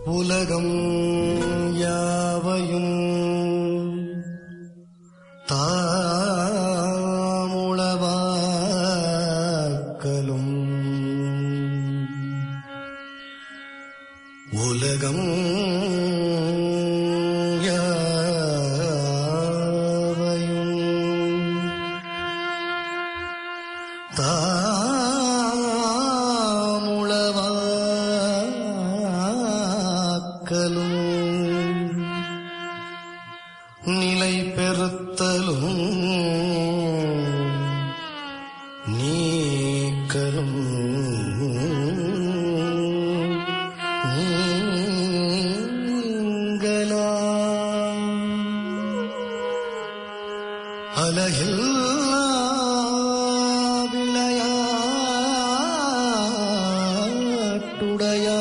உலகம் யாவையும் தாமுளவாக்கலும் உலகம் யாவையும் தாமுளவாக்கலும் நிலை பெறுத்தலும் நீக்கலும் நீங்களாம் அலகில்லா விளையாட்டுடையா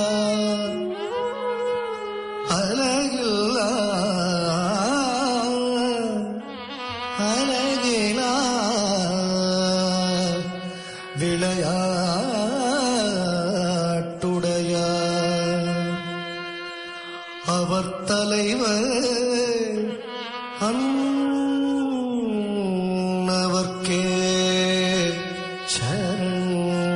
அலகில்லா அலகிலா விளையாட்டுடையா அவர் தலைவர் அன்னவர்க்கே சரண்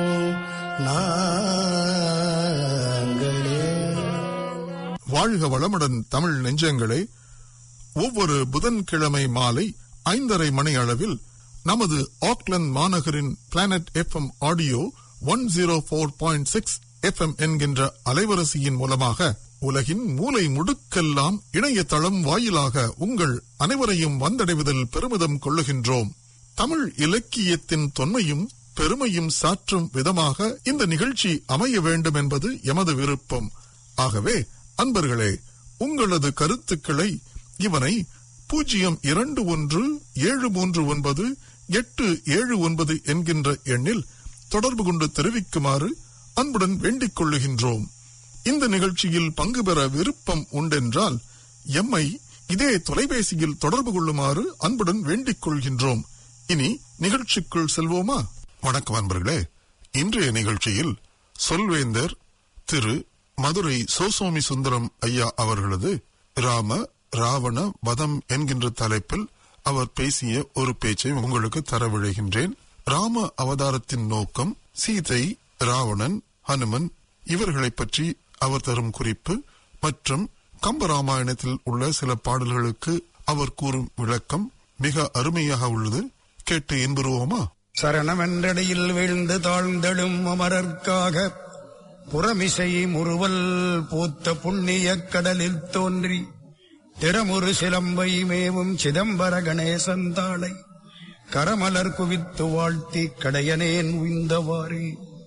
நாங்களே வாழ்க வளமுடன் தமிழ் நெஞ்சங்களே ஒவ்வொரு புதன்கிழமை மாலை ஐந்தரை மணி அளவில் நமது ஆக்லந்து மாநகரின் Planet FM audio one zero four point six FM என்கின்ற அலைவரிசையின் மூலமாக உலகின் மூலை முடுக்கெல்லாம் இணையதளம் வாயிலாக உங்கள் அனைவரையும் வந்தடைவதில் பெருமிதம் கொள்ளுகின்றோம் தமிழ் இலக்கியத்தின் தொன்மையும் பெருமையும் சாற்றும் விதமாக இந்த நிகழ்ச்சி அமைய வேண்டும் என்பது எமது விருப்பம் ஆகவே அன்பர்களே உங்களது கருத்துக்களை இவனை பூஜ்ஜியம் இரண்டு ஒன்று ஏழு மூன்று ஒன்பது எட்டு ஏழு ஒன்பது என்கின்ற எண்ணில் தொடர்பு கொண்டு தெரிவிக்குமாறு அன்புடன் வேண்டிக் கொள்ளுகின்றோம் இந்த நிகழ்ச்சியில் பங்கு பெற விருப்பம் உண்டென்றால் எம்மை இதே தொலைபேசியில் தொடர்பு கொள்ளுமாறு அன்புடன் வேண்டிக் கொள்கின்றோம் இனி நிகழ்ச்சிக்குள் செல்வோமா வணக்கம் அன்பர்களே இன்றைய நிகழ்ச்சியில் சொல்வேந்தர் திரு மதுரை சோசோமி சுந்தரம் ஐயா அவர்களது ராம ராவண வதம் என்கின்ற தலைப்பில் அவர் பேசிய ஒரு பேச்சை உங்களுக்கு தரவிழைகின்றேன் ராம அவதாரத்தின் நோக்கம் சீதை ராவணன் ஹனுமன் இவர்களைப் பற்றி அவர் தரும் குறிப்பு மற்றும் கம்பராமாயணத்தில் உள்ள சில பாடல்களுக்கு அவர் கூறும் விளக்கம் மிக அருமையாக உள்ளது கேட்டு இன்புறுவோமா சரணமென்றடியில் வீழ்ந்து தாழ்ந்தெழும் அமரர்க்காக புறமிசை முறுவல் பூத்த புண்ணியக் கடலில் தோன்றி திறமுறு சிலம்பை மேவும் சிதம்பர கணேசன் தாளை கரமலர் குவித்து வாழ்த்தி கடையனேன் உய்ந்தவாறே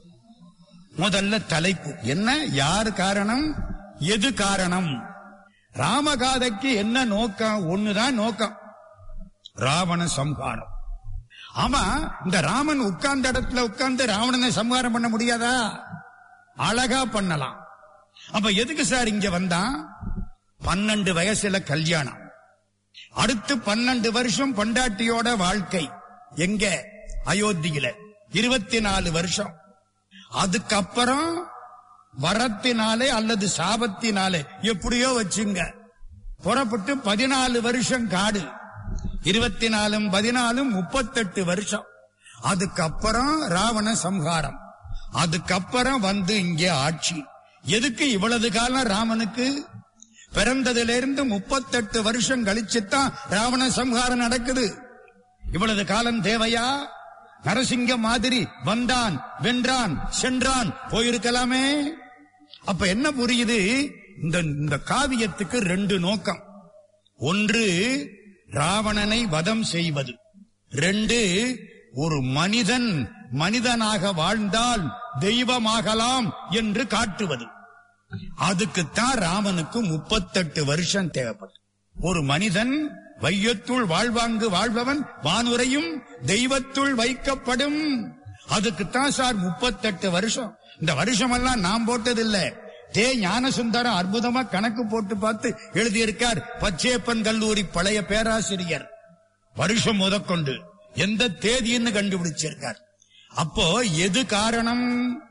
முதல்ல தலைப்பு என்ன யார் காரணம் எது காரணம் ராமகாதைக்கு என்ன நோக்கம் ஒண்ணுதான் நோக்கம் ராவண சம்ஹாரம் ஆமா இந்த ராமன் உட்கார்ந்த இடத்துல உட்கார்ந்து ராவணனை சம்ஹாரம் பண்ண முடியாதா அழகா பண்ணலாம் அப்ப எதுக்கு சார் இங்க வந்தான் பன்னெண்டு வயசுல கல்யாணம் அடுத்து பன்னெண்டு வருஷம் பொண்டாட்டியோட வாழ்க்கை எங்க அயோத்தியில இருபத்தி நாலு வருஷம் அதுக்கப்புறம் வரத்தினாலே அல்லது சாபத்தினாலே எப்படியோ வச்சுங்க புறப்பட்டு பதினாலு வருஷம் காடு இருபத்தி நாலும் பதினாலும் முப்பத்தெட்டு வருஷம் அதுக்கப்புறம் ராவண சம்ஹாரம் அதுக்கப்புறம் வந்து இங்கே ஆட்சி எதுக்கு இவ்வளவு காலம் ராமனுக்கு பிறந்ததிலிருந்து முப்பத்தெட்டு வருஷம் கழிச்சுத்தான் ராவண சம்ஹாரம் நடக்குது இவ்வளவு காலம் தேவையா நரசிங்க மாதிரி வந்தான் வென்றான் சென்றான் போயிருக்கலாமே அப்ப என்ன புரியுது இந்த இந்த காவியத்துக்கு ரெண்டு நோக்கம் ஒன்று ராவணனை வதம் செய்வது ரெண்டு ஒரு மனிதன் மனிதனாக வாழ்ந்தால் தெய்வமாகலாம் என்று காட்டுவது அதுக்குத்தான் ராமனுக்கு முப்பத்தெட்டு வருஷம் தேவைப்படும் ஒரு மனிதன் வையத்துள் வாழ்வாங்கு வாழ்பவன் வானுரையும் தெய்வத்துள் வைக்கப்படும் அதுக்குத்தான் சார் முப்பத்தெட்டு வருஷம் இந்த வருஷமெல்லாம் நாம் போட்டதில்ல தே ஞானசுந்தரம் அற்புதமா கணக்கு போட்டு பார்த்து எழுதியிருக்கார் பச்சேப்பன் கல்லூரி பழைய பேராசிரியர் வருஷம் முதற்கொண்டு எந்த தேதின்னு கண்டுபிடிச்சிருக்கார் அப்போ எது காரணம்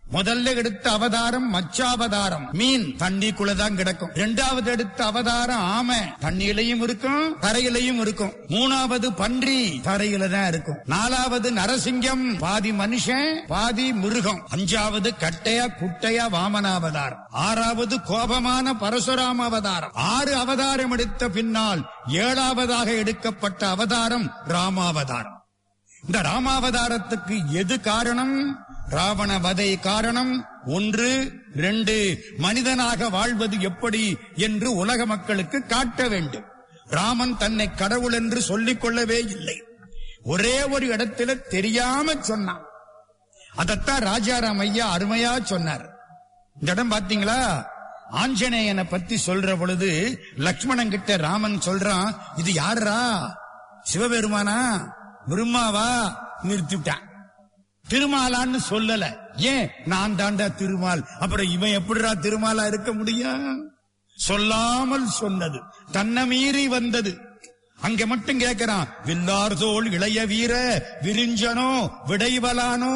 முதல்ல எடுத்த அவதாரம் மச்சாவதாரம் மீன் தண்ணிக்குள்ள தான் கிடக்கும் இரண்டாவது எடுத்த அவதாரம் ஆமை தண்ணியிலையும் இருக்கும் தரையிலையும் இருக்கும் மூணாவது பன்றி தரையில தான் இருக்கும் நாலாவது நரசிங்கம் பாதி மனுஷன் பாதி மிருகம் அஞ்சாவது கட்டையா குட்டையா வாமனாவதாரம் ஆறாவது கோபமான பரசுராம அவதாரம் ஆறு அவதாரம் எடுத்த பின்னால் ஏழாவதாக எடுக்கப்பட்ட அவதாரம் ராமாவதாரம் இந்த ராமாவதாரத்துக்கு எது காரணம் ராவண வதை காரணம் ஒன்று ரெண்டு மனிதனாக வாழ்வது எப்படி என்று உலக மக்களுக்கு காட்ட வேண்டும் ராமன் தன்னை கடவுள் என்று சொல்லிக் கொள்ளவே இல்லை ஒரே ஒரு இடத்துல தெரியாம சொன்னான் அதத்தான் ராஜாராம் ஐயா அருமையா சொன்னார் இந்த இடம் பாத்தீங்களா ஆஞ்சநேயனை பத்தி சொல்ற பொழுது லக்ஷ்மணன் கிட்ட ராமன் சொல்றான் இது யாரா சிவபெருமானா பிரம்மாவா நிறுத்திவிட்டான் திருமாலான்னு சொல்லல ஏன் நான் தாண்டா திருமால் அப்புறம் இவன் எப்படிடா திருமாலா இருக்க முடியும் சொல்லாமல் சொன்னது தன்னை மீறி வந்தது அங்க மட்டும் கேட்கிறான் வில்லார் தோள் இளைய வீர விரிஞ்சனோ விடைவலானோ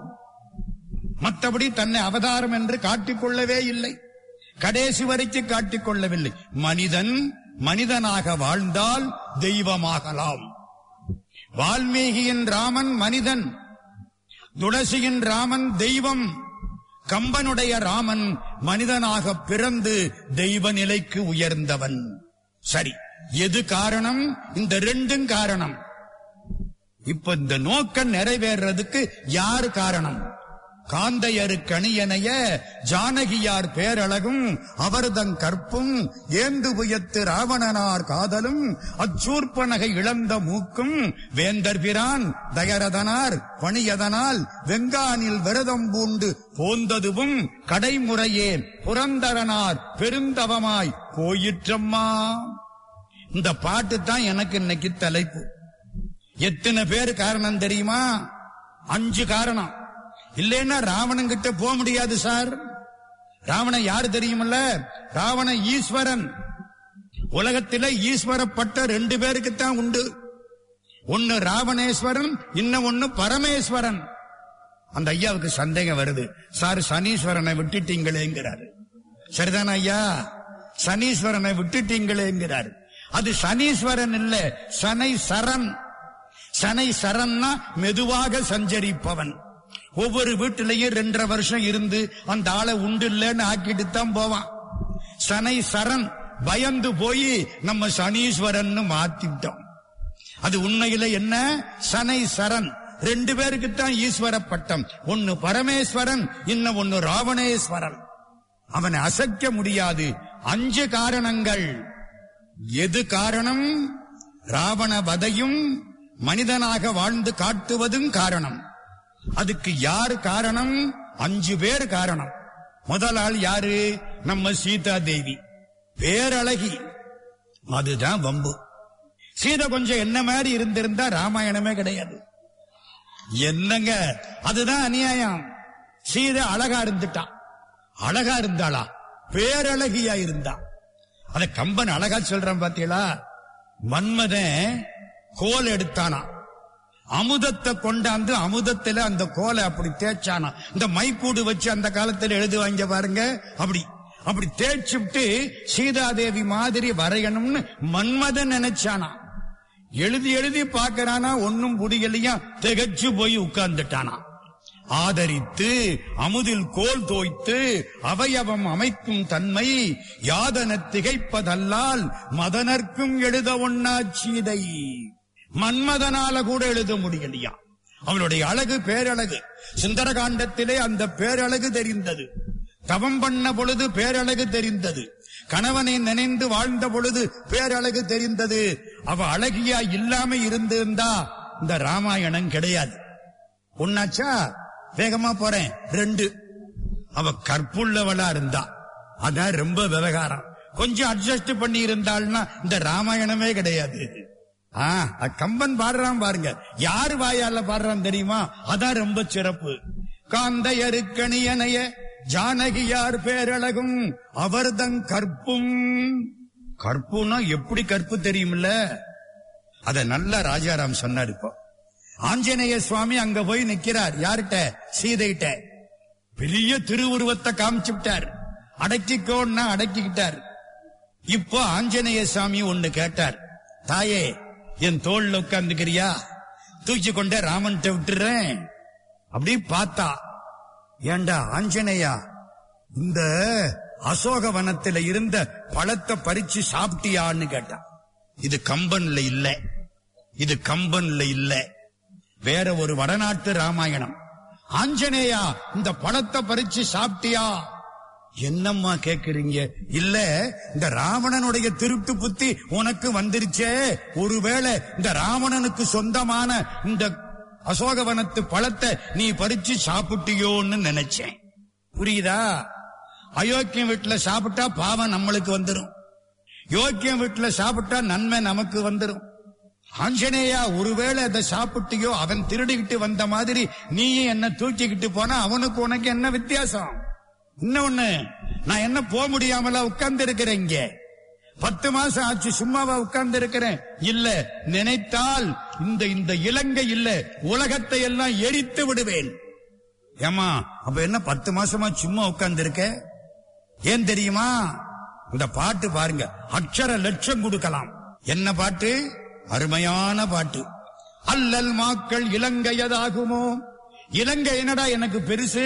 மற்றபடி தன்னை அவதாரம் என்று காட்டிக்கொள்ளவே இல்லை கடைசி வரைக்கும் காட்டிக்கொள்ளவில்லை மனிதன் மனிதனாக வாழ்ந்தால் தெய்வமாகலாம் வால்மீகியின் ராமன் மனிதன் துளசியின் ராமன் தெய்வம் கம்பனுடைய ராமன் மனிதனாக பிறந்து தெய்வ நிலைக்கு உயர்ந்தவன் சரி எது காரணம் இந்த ரெண்டும் காரணம் இப்ப இந்த நோக்கம் நிறைவேறதுக்கு யாரு காரணம் காந்தையரு கணியனைய ஜானகியார் பேரழகும் அவர்தங் கற்பும் ஏந்து புயத்து ராவணனார் காதலும் அச்சூர்ப்பனகை இழந்த மூக்கும் வேந்தர் பிரான் தயரதனார் பணியதனால் வெங்கானில் விரதம் பூண்டு போந்ததுவும் கடைமுறையே புரந்தரனார் பெருந்தவமாய் போயிற்றம்மா இந்த பாட்டு தான் எனக்கு இன்னைக்கு தலைப்பு எத்தனை பேர் காரணம் தெரியுமா அஞ்சு காரணம் இல்லைன்னா ராவணன் கிட்ட போக முடியாது சார் ராவணன் யாரு தெரியுமல்ல ராவண ஈஸ்வரன் உலகத்தில ஈஸ்வரப்பட்ட ரெண்டு பேருக்கு தான் உண்டு ஒன்னு ராவணேஸ்வரன் இன்னும் ஒன்னு பரமேஸ்வரன் அந்த ஐயாவுக்கு சந்தேகம் வருது சார் சனீஸ்வரனை விட்டுட்டீங்களேங்கிறாரு சரிதானா ஐயா சனீஸ்வரனை விட்டுட்டீங்களேங்கிறாரு அது சனீஸ்வரன் இல்ல சனை சரண் சனை சரன்னா மெதுவாக சஞ்சரிப்பவன் ஒவ்வொரு வீட்டிலையும் ரெண்டரை வருஷம் இருந்து அந்த ஆளை உண்டு இல்லைன்னு ஆக்கிட்டு தான் போவான் சனை சரண் பயந்து போய் நம்ம சனீஸ்வரன் மாத்திட்டோம் அது உண்மையில என்ன சனை சரண் ரெண்டு பேருக்கு தான் ஈஸ்வர பட்டம் ஒன்னு பரமேஸ்வரன் இன்னும் ஒன்னு ராவணேஸ்வரன் அவனை அசைக்க முடியாது அஞ்சு காரணங்கள் எது காரணம் ராவண வதையும் மனிதனாக வாழ்ந்து காட்டுவதும் காரணம் அதுக்கு யார் காரணம் அஞ்சு பேர் காரணம் முதல் ஆள் யாரு நம்ம சீதா தேவி பேரழகி அதுதான் வம்பு சீதை கொஞ்சம் என்ன மாதிரி இருந்திருந்தா ராமாயணமே கிடையாது என்னங்க அதுதான் அநியாயம் சீதை அழகா இருந்துட்டா அழகா இருந்தாளா பேரழகியா இருந்தா அத கம்பன் அழகா சொல்றான் பாத்தீங்களா மன்மதன் கோல் எடுத்தானா அமுதத்தை கொண்டாந்து அமுதத்துல அந்த கோலை அப்படி தேய்ச்சானா இந்த மைக்கூடு வச்சு அந்த காலத்துல எழுதுவாங்க பாருங்க அப்படி அப்படி தேய்ச்சுட்டு சீதாதேவி மாதிரி வரையணும்னு மன்மதன் நினைச்சானா எழுதி எழுதி பார்க்கறானா ஒன்னும் முடியலையா திகச்சு போய் உட்கார்ந்துட்டானா ஆதரித்து அமுதில் கோல் தோய்த்து அவயவம் அமைக்கும் தன்மை யாதன திகைப்பதல்லால் மதனர்க்கும் எழுத ஒண்ணா சீதை மன்மதனால கூட எழுத முடியலையா அவளுடைய அழகு பேரழகு சுந்தரகாண்டத்திலே அந்த பேரழகு தெரிந்தது தவம் பண்ண பொழுது பேரழகு தெரிந்தது கணவனை நினைந்து வாழ்ந்த பொழுது பேரழகு தெரிந்தது அவ அழகியா இல்லாம இருந்திருந்தா இந்த ராமாயணம் கிடையாது ஒன்னாச்சா வேகமா போறேன் ரெண்டு அவ கற்புள்ளவளா இருந்தா அதான் ரொம்ப விவகாரம் கொஞ்சம் அட்ஜஸ்ட் பண்ணி இருந்தாள்னா இந்த ராமாயணமே கிடையாது ஆ அது கம்பன் பாடுறான் பாருங்க யாரு வாயால பாடுறான் தெரியுமா அதான் ரொம்ப சிறப்பு காந்தையருக்கணியனைய ஜானகியார் பேரழகும் அவர்தங் கற்பும் கற்புனா எப்படி கற்பு தெரியுமில்ல அத நல்லா ராஜாராம் சொன்னார் இப்போ ஆஞ்சநேய சுவாமி அங்க போய் நிக்கிறார் யார்கிட்ட சீதைகிட்ட பெரிய திருவுருவத்தை காமிச்சு விட்டார் அடக்கிக்கோன்னா அடக்கிக்கிட்டார் இப்போ ஆஞ்சநேய சாமி ஒண்ணு கேட்டார் தாயே என் தோல்ல உட்கார்ந்துக்கிறியா தூக்கி கொண்டே ராமன்ட்ட விட்டுறேன் அப்படி பார்த்தா ஏண்டா ஆஞ்சநேயா இந்த அசோக வனத்துல இருந்த பழத்தை பறிச்சு சாப்பிட்டியான்னு கேட்டான் இது கம்பன்ல இல்ல இது கம்பன்ல இல்ல வேற ஒரு வடநாட்டு ராமாயணம் ஆஞ்சநேயா இந்த பழத்தை பறிச்சு சாப்பிட்டியா என்னம்மா கேக்குறீங்க இல்ல இந்த ராவணனுடைய திருட்டு புத்தி உனக்கு வந்துருச்சே ஒருவேளை இந்த ராவணனுக்கு சொந்தமான இந்த அசோகவனத்து பழத்தை நீ பறிச்சு சாப்பிட்டியோன்னு நினைச்சேன் புரியுதா அயோக்கியம் வீட்டுல சாப்பிட்டா பாவம் நம்மளுக்கு வந்துரும் யோக்கியம் வீட்டுல சாப்பிட்டா நன்மை நமக்கு வந்துரும் ஆஞ்சநேயா ஒருவேளை அதை சாப்பிட்டியோ அவன் திருடிக்கிட்டு வந்த மாதிரி நீயும் என்ன தூக்கிக்கிட்டு போனா அவனுக்கு உனக்கு என்ன வித்தியாசம் இன்னொன்னு நான் என்ன போக முடியாமலா உட்கார்ந்து இருக்கிறேன் இங்க பத்து மாசம் ஆச்சு சும்மாவா உட்கார்ந்து இருக்கிறேன் இல்ல நினைத்தால் இந்த இந்த இலங்கை இல்ல உலகத்தை எல்லாம் எரித்து விடுவேன் ஏமா அப்ப என்ன பத்து மாசமா சும்மா உட்கார்ந்து இருக்க ஏன் தெரியுமா இந்த பாட்டு பாருங்க அக்ஷர லட்சம் கொடுக்கலாம் என்ன பாட்டு அருமையான பாட்டு அல்லல் மாக்கள் இலங்கையதாகுமோ இலங்கை என்னடா எனக்கு பெருசு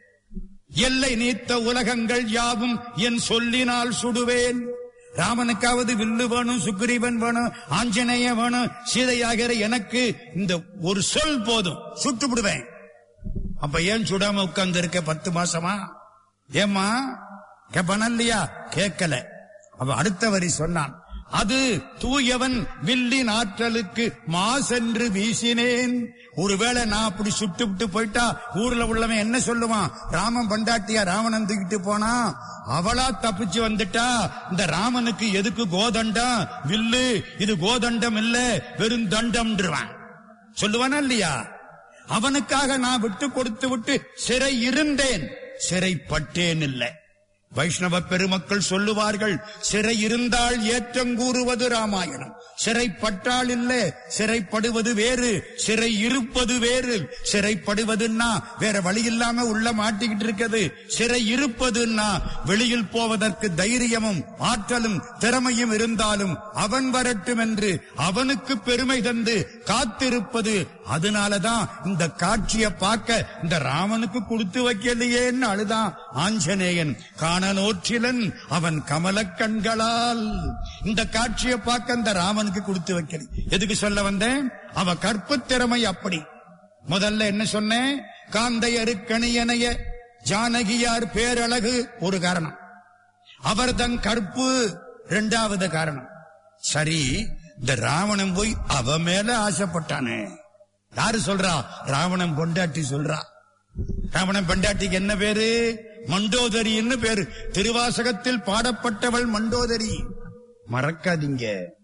எல்லை நீத்த உலகங்கள் யாவும் என் சொல்லினால் சுடுவேன் ராமனுக்காவது வில்லு வேணும் சுக்ரீவன் வேணும் ஆஞ்சநேய வேணும் சீதையாகிற எனக்கு இந்த ஒரு சொல் போதும் சுட்டு விடுவேன் அப்ப ஏன் சுடாம உட்கார்ந்து இருக்க பத்து மாசமா ஏம்மா கேப்பானா இல்லையா கேட்கல அவ அடுத்த வரி சொன்னான் அது தூயவன் வில்லின் ஆற்றலுக்கு மாசென்று வீசினேன் ஒருவேளை நான் அப்படி சுட்டு விட்டு போயிட்டா ஊர்ல உள்ளவன் என்ன சொல்லுவான் ராமன் பண்டாட்டியா ராவணன் தூக்கிட்டு போனா அவளா தப்பிச்சு வந்துட்டா இந்த ராமனுக்கு எதுக்கு கோதண்டம் வில்லு இது கோதண்டம் இல்ல வெறும் தண்டம்ன்றுவான் சொல்லுவானா இல்லையா அவனுக்காக நான் விட்டு கொடுத்து விட்டு சிறை இருந்தேன் சிறைப்பட்டேன் இல்லை வைஷ்ணவ பெருமக்கள் சொல்லுவார்கள் சிறை இருந்தால் ஏற்றம் கூறுவது ராமாயணம் சிறைப்பட்டால் இல்ல சிறைப்படுவது வேறு சிறை இருப்பது வேறு சிறைப்படுவதுன்னா வேற வழி இல்லாம உள்ள மாட்டிக்கிட்டு இருக்குது சிறை இருப்பதுன்னா வெளியில் போவதற்கு தைரியமும் ஆற்றலும் திறமையும் இருந்தாலும் அவன் வரட்டும் என்று அவனுக்கு பெருமை தந்து காத்திருப்பது அதனாலதான் இந்த காட்சியை பார்க்க இந்த ராமனுக்கு கொடுத்து வைக்கலையேன்னு அழுதான் ஆஞ்சநேயன் காணநோற்றிலன் அவன் கமலக் கண்களால் இந்த காட்சியை பார்க்க இந்த ராமனுக்கு கொடுத்து வைக்கல எதுக்கு சொல்ல வந்தேன் அவ கற்பு திறமை அப்படி முதல்ல என்ன சொன்னேன் காந்தை அருக்கணியனைய ஜானகியார் பேரழகு ஒரு காரணம் அவர் தன் கற்பு இரண்டாவது காரணம் சரி இந்த ராவணன் போய் அவ மேல ஆசைப்பட்டானே யாரு சொல்றா ராவணன் பொண்டாட்டி சொல்றா ராவணன் பொண்டாட்டிக்கு என்ன பேரு மண்டோதரின்னு பேரு திருவாசகத்தில் பாடப்பட்டவள் மண்டோதரி மறக்காதீங்க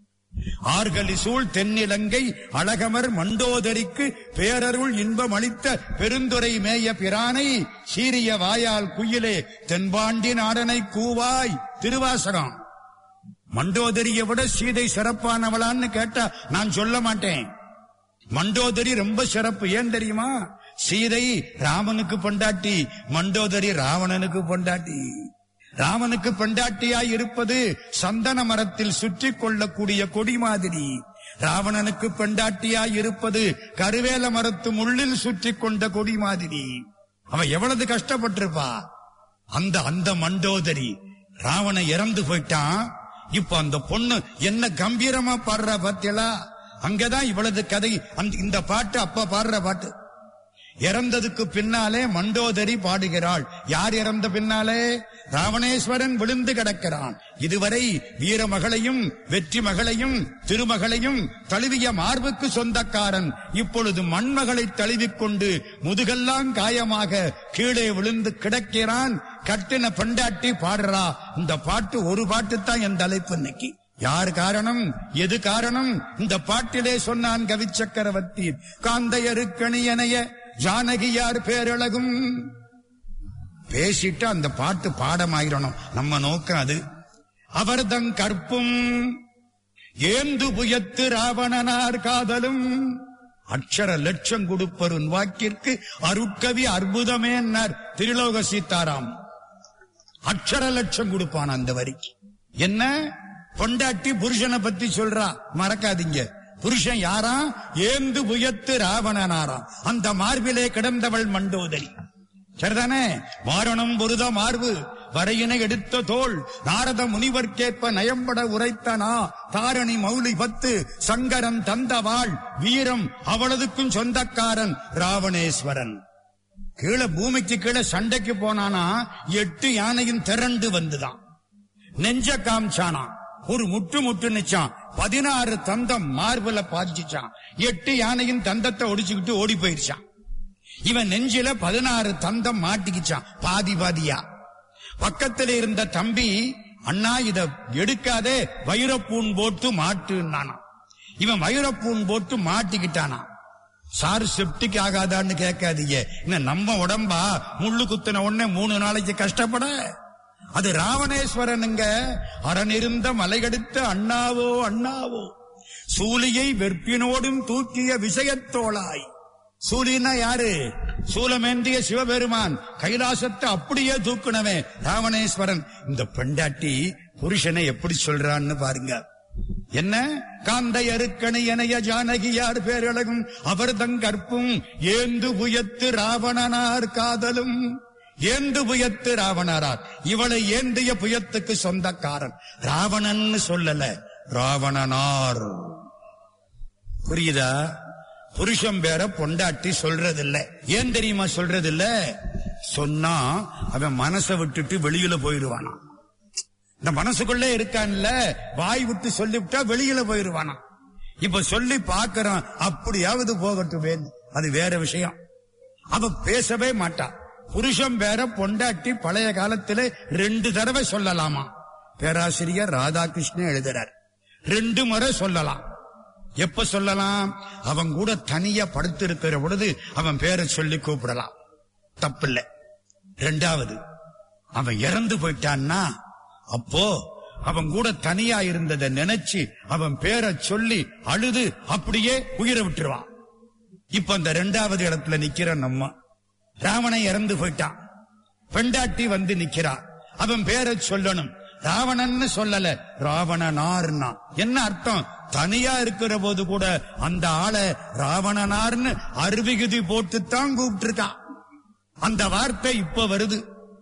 ஆர்களி சூழ் தென்னிலங்கை அழகமர் மண்டோதரிக்கு பேரருள் இன்பம் அளித்த பெருந்துரை மேய பிரானை சீரிய வாயால் குயிலே தென்பாண்டி நாடனை கூவாய் திருவாசகம் மண்டோதரியை விட சீதை சிறப்பானவளான்னு கேட்டா நான் சொல்ல மாட்டேன் மண்டோதரி ரொம்ப சிறப்பு ஏன் தெரியுமா சீதை ராமனுக்கு பொண்டாட்டி மண்டோதரி ராவணனுக்கு பொண்டாட்டி ராமனுக்கு பெண்டாட்டியாய் இருப்பது சந்தன மரத்தில் சுற்றி கொள்ளக்கூடிய கொடி மாதிரி ராவணனுக்கு பெண்டாட்டியாய் இருப்பது கருவேல மரத்து முள்ளில் சுற்றி கொண்ட கொடி மாதிரி அவன் எவ்வளவு கஷ்டப்பட்டிருப்பா அந்த அந்த மண்டோதரி ராவணன் இறந்து போயிட்டான் இப்ப அந்த பொண்ணு என்ன கம்பீரமா பாடுற பாத்தியலா அங்கதான் இவ்வளவு கதை அந்த இந்த பாட்டு அப்ப பாடுற பாட்டு இறந்ததுக்கு பின்னாலே மண்டோதரி பாடுகிறாள் யார் இறந்த பின்னாலே ராவணேஸ்வரன் விழுந்து கிடக்கிறான் இதுவரை வீர மகளையும் வெற்றி மகளையும் திருமகளையும் தழுவிய மார்புக்கு சொந்தக்காரன் இப்பொழுது மண்மகளை தழுவிக்கொண்டு முதுகெல்லாம் காயமாக கீழே விழுந்து கிடக்கிறான் கட்டின பெண்டாட்டி பாடுறா இந்த பாட்டு ஒரு பாட்டு தான் என் தலைப்பு இன்னைக்கு யார் காரணம் எது காரணம் இந்த பாட்டிலே சொன்னான் கவி சக்கரவர்த்தி காந்தையருக்கணியனைய ஜானகியார் பேரழகும் பேசிட்டு அந்த பாட்டு பாடமாயிரணும் நம்ம நோக்கம் அது அவர்தங் கற்பும் ஏந்து புயத்து ராவணனார் காதலும் அக்ஷர லட்சம் கொடுப்பருன் வாக்கிற்கு அருட்கவி அற்புதமே திருலோக சீதாராம் அக்ஷர லட்சம் கொடுப்பான் அந்த வரிக்கு என்ன பொண்டாட்டி புருஷனை பத்தி சொல்றா மறக்காதீங்க புருஷன் யாரா ஏந்து புயத்து ராவணனாராம் அந்த மார்பிலே கிடந்தவள் மண்டோதரி சரிதானே வாரணம் பொருத மார்பு வரையினை எடுத்த தோள் நாரத முனிவர்க்கேற்ப நயம்பட உரைத்தனா தாரணி மௌலி பத்து சங்கரன் தந்தவாள் வீரம் அவளதுக்கும் சொந்தக்காரன் ராவணேஸ்வரன் கீழே பூமிக்கு கீழே சண்டைக்கு போனானா எட்டு யானையும் திரண்டு வந்துதான் நெஞ்ச காமிச்சானா ஒரு முட்டு முட்டு நிச்சான் பதினாறு தந்தம் மார்புல பாய்ச்சிச்சான் எட்டு யானையும் தந்தத்தை ஒடிச்சுக்கிட்டு ஓடி போயிருச்சான் இவன் நெஞ்சில பதினாறு தந்தம் மாட்டிக்கிச்சான் பாதி பாதியா பக்கத்துல இருந்த தம்பி அண்ணா இத எடுக்காதே வைரப்பூன் போட்டு மாட்டுனானா இவன் வைரப்பூன் போட்டு மாட்டிக்கிட்டானா சாரு செப்டிக் ஆகாதான்னு கேட்காதீங்க இன்னும் நம்ம உடம்பா முள்ளு குத்தின உடனே மூணு நாளைக்கு கஷ்டப்பட அது ராவணேஸ்வரனுங்க அறனிருந்த மலைகடித்த அண்ணாவோ அண்ணாவோ சூலியை வெற்பினோடும் தூக்கிய விஷயத்தோளாய் சூலினா யாரு சூலமேந்திய சிவபெருமான் கைலாசத்தை அப்படியே தூக்குனவே ராவணேஸ்வரன் இந்த பெண்டாட்டி புருஷனை எப்படி சொல்றான்னு பாருங்க என்ன காந்தையருக்கணி எனைய ஜானகியார் பேரழகும் அவர்தங் கற்பும் ஏந்து புயத்து ராவணனார் காதலும் ஏந்து புயத்து ராவணரார் இவளை ஏந்திய புயத்துக்கு சொந்தக்காரன் ராவணன் சொல்லல ராவணனார் புரியுதா புருஷன் பேர பொண்டாட்டி சொல்றதில்ல ஏன் தெரியுமா சொல்றதில்ல சொன்னா அவன் மனசை விட்டுட்டு வெளியில போயிருவானா இந்த மனசுக்குள்ளே இருக்கான்ல வாய் விட்டு சொல்லிவிட்டா வெளியில போயிருவானா இப்ப சொல்லி பாக்குறான் அப்படியாவது போகட்டுமே அது வேற விஷயம் அவ பேசவே மாட்டா புருஷன் பேர பொண்டாட்டி பழைய காலத்துல ரெண்டு தடவை சொல்லலாமா பேராசிரியர் ராதாகிருஷ்ணன் எழுதுறார் ரெண்டு முறை சொல்லலாம் எப்ப சொல்லலாம் அவன் கூட தனியா படுத்திருக்கிற பொழுது அவன் பேரை சொல்லி கூப்பிடலாம் தப்பில்லை ரெண்டாவது அவன் இறந்து போயிட்டான்னா அப்போ அவன் கூட தனியா இருந்ததை நினைச்சு அவன் பேரை சொல்லி அழுது அப்படியே உயிரை விட்டுருவான் இப்ப அந்த ரெண்டாவது இடத்துல நிக்கிற நம்ம ராவணன் இறந்து போயிட்டான் பெண்டாட்டி வந்து நிக்கிறா அவன் பேரை சொல்லணும் ராவணன்னு சொல்லல ராவணனார்னா என்ன அர்த்தம் தனியா இருக்கிற போது கூட அந்த ஆளை ராவணனார்னு அருவிகுதி போட்டுத்தான் கூப்பிட்டு இருக்கான் அந்த வார்த்தை இப்ப வருது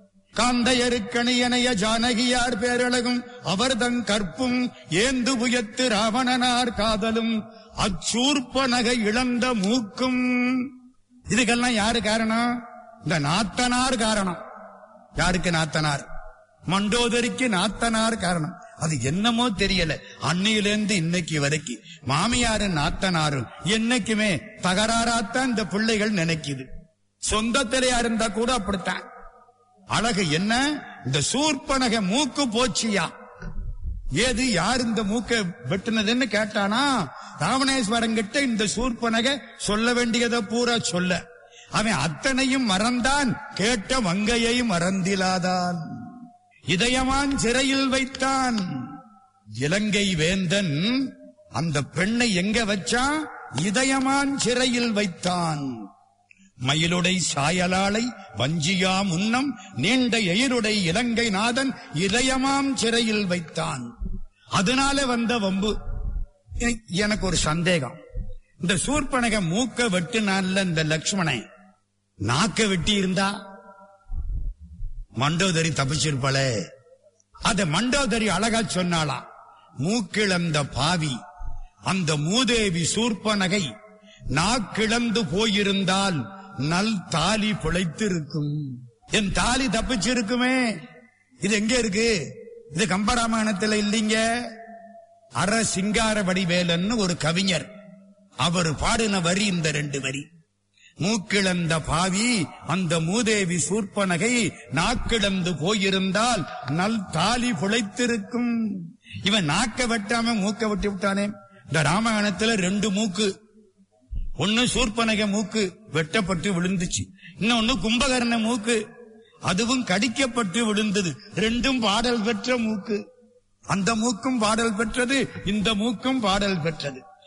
காந்தையருக்கணியனைய ஜானகியார் பேரழகும் அவர்தங் கற்பும் ஏந்து புயத்து ராவணனார் காதலும் அச்சூர்ப்ப நகை இழந்த மூக்கும் இதுக்கெல்லாம் யாரு காரணம் இந்த நாத்தனார் காரணம் யாருக்கு நாத்தனார் மண்டோதரிக்கு நாத்தனார் காரணம் அது என்னமோ தெரியல அன்னையிலேருந்து இன்னைக்கு வரைக்கும் மாமியாரும் நாத்தனாரும் என்னைக்குமே தகராறாத்தான் இந்த பிள்ளைகள் நினைக்குது சொந்தத்திலையா இருந்தா கூட அப்படித்தான் அழகு என்ன இந்த சூர்பனக மூக்கு போச்சியா ஏது யார் இந்த மூக்க வெட்டுனதுன்னு கேட்டானா ராவணேஸ்வரன் கிட்ட இந்த சூர்பனக சொல்ல வேண்டியதை பூரா சொல்ல அவன் அத்தனையும் மறந்தான் கேட்ட மங்கையை மறந்திலாதான் இதயமான் சிறையில் வைத்தான் இலங்கை வேந்தன் அந்த பெண்ணை எங்க வச்சான் இதயமான் சிறையில் வைத்தான் மயிலுடை சாயலாளை வஞ்சியா முன்னம் நீண்ட எயிருடை இலங்கை நாதன் இதயமாம் சிறையில் வைத்தான் அதனால வந்த வம்பு எ- எனக்கு ஒரு சந்தேகம் இந்த சூர்பனக மூக்க வெட்டினான்ல இந்த லக்ஷ்மணன் நாக்க வெட்டி இருந்தா மண்டோதரி தப்பிச்சிருப்பாளே அத மண்டோதரி அழகா சொன்னாளா மூக்கிழந்த பாவி அந்த மூதேவி சூர்பனகை நாக்கிழந்து போயிருந்தால் நல் தாலி பிழைத்திருக்கும் என் தாலி தப்பிச்சிருக்குமே இது எங்க இருக்கு இது கம்பராமாயணத்துல இல்லைங்க அற சிங்கார வடிவேலன்னு ஒரு கவிஞர் அவர் பாடின வரி இந்த ரெண்டு வரி மூக்கிழந்த பாவி அந்த மூதேவி சூர்பனகை நாக்கிழந்து போயிருந்தால் நல் தாலி பிழைத்திருக்கும் இவன் நாக்க வெட்டாம மூக்க வெட்டி விட்டானே இந்த ராமாயணத்துல ரெண்டு மூக்கு ஒன்னு சூர்பனக மூக்கு வெட்டப்பட்டு விழுந்துச்சு இன்னொன்னு கும்பகர்ண மூக்கு அதுவும் கடிக்கப்பட்டு விழுந்தது ரெண்டும் பாடல் பெற்ற மூக்கு அந்த மூக்கும் பாடல் பெற்றது இந்த மூக்கும் பாடல் பெற்றது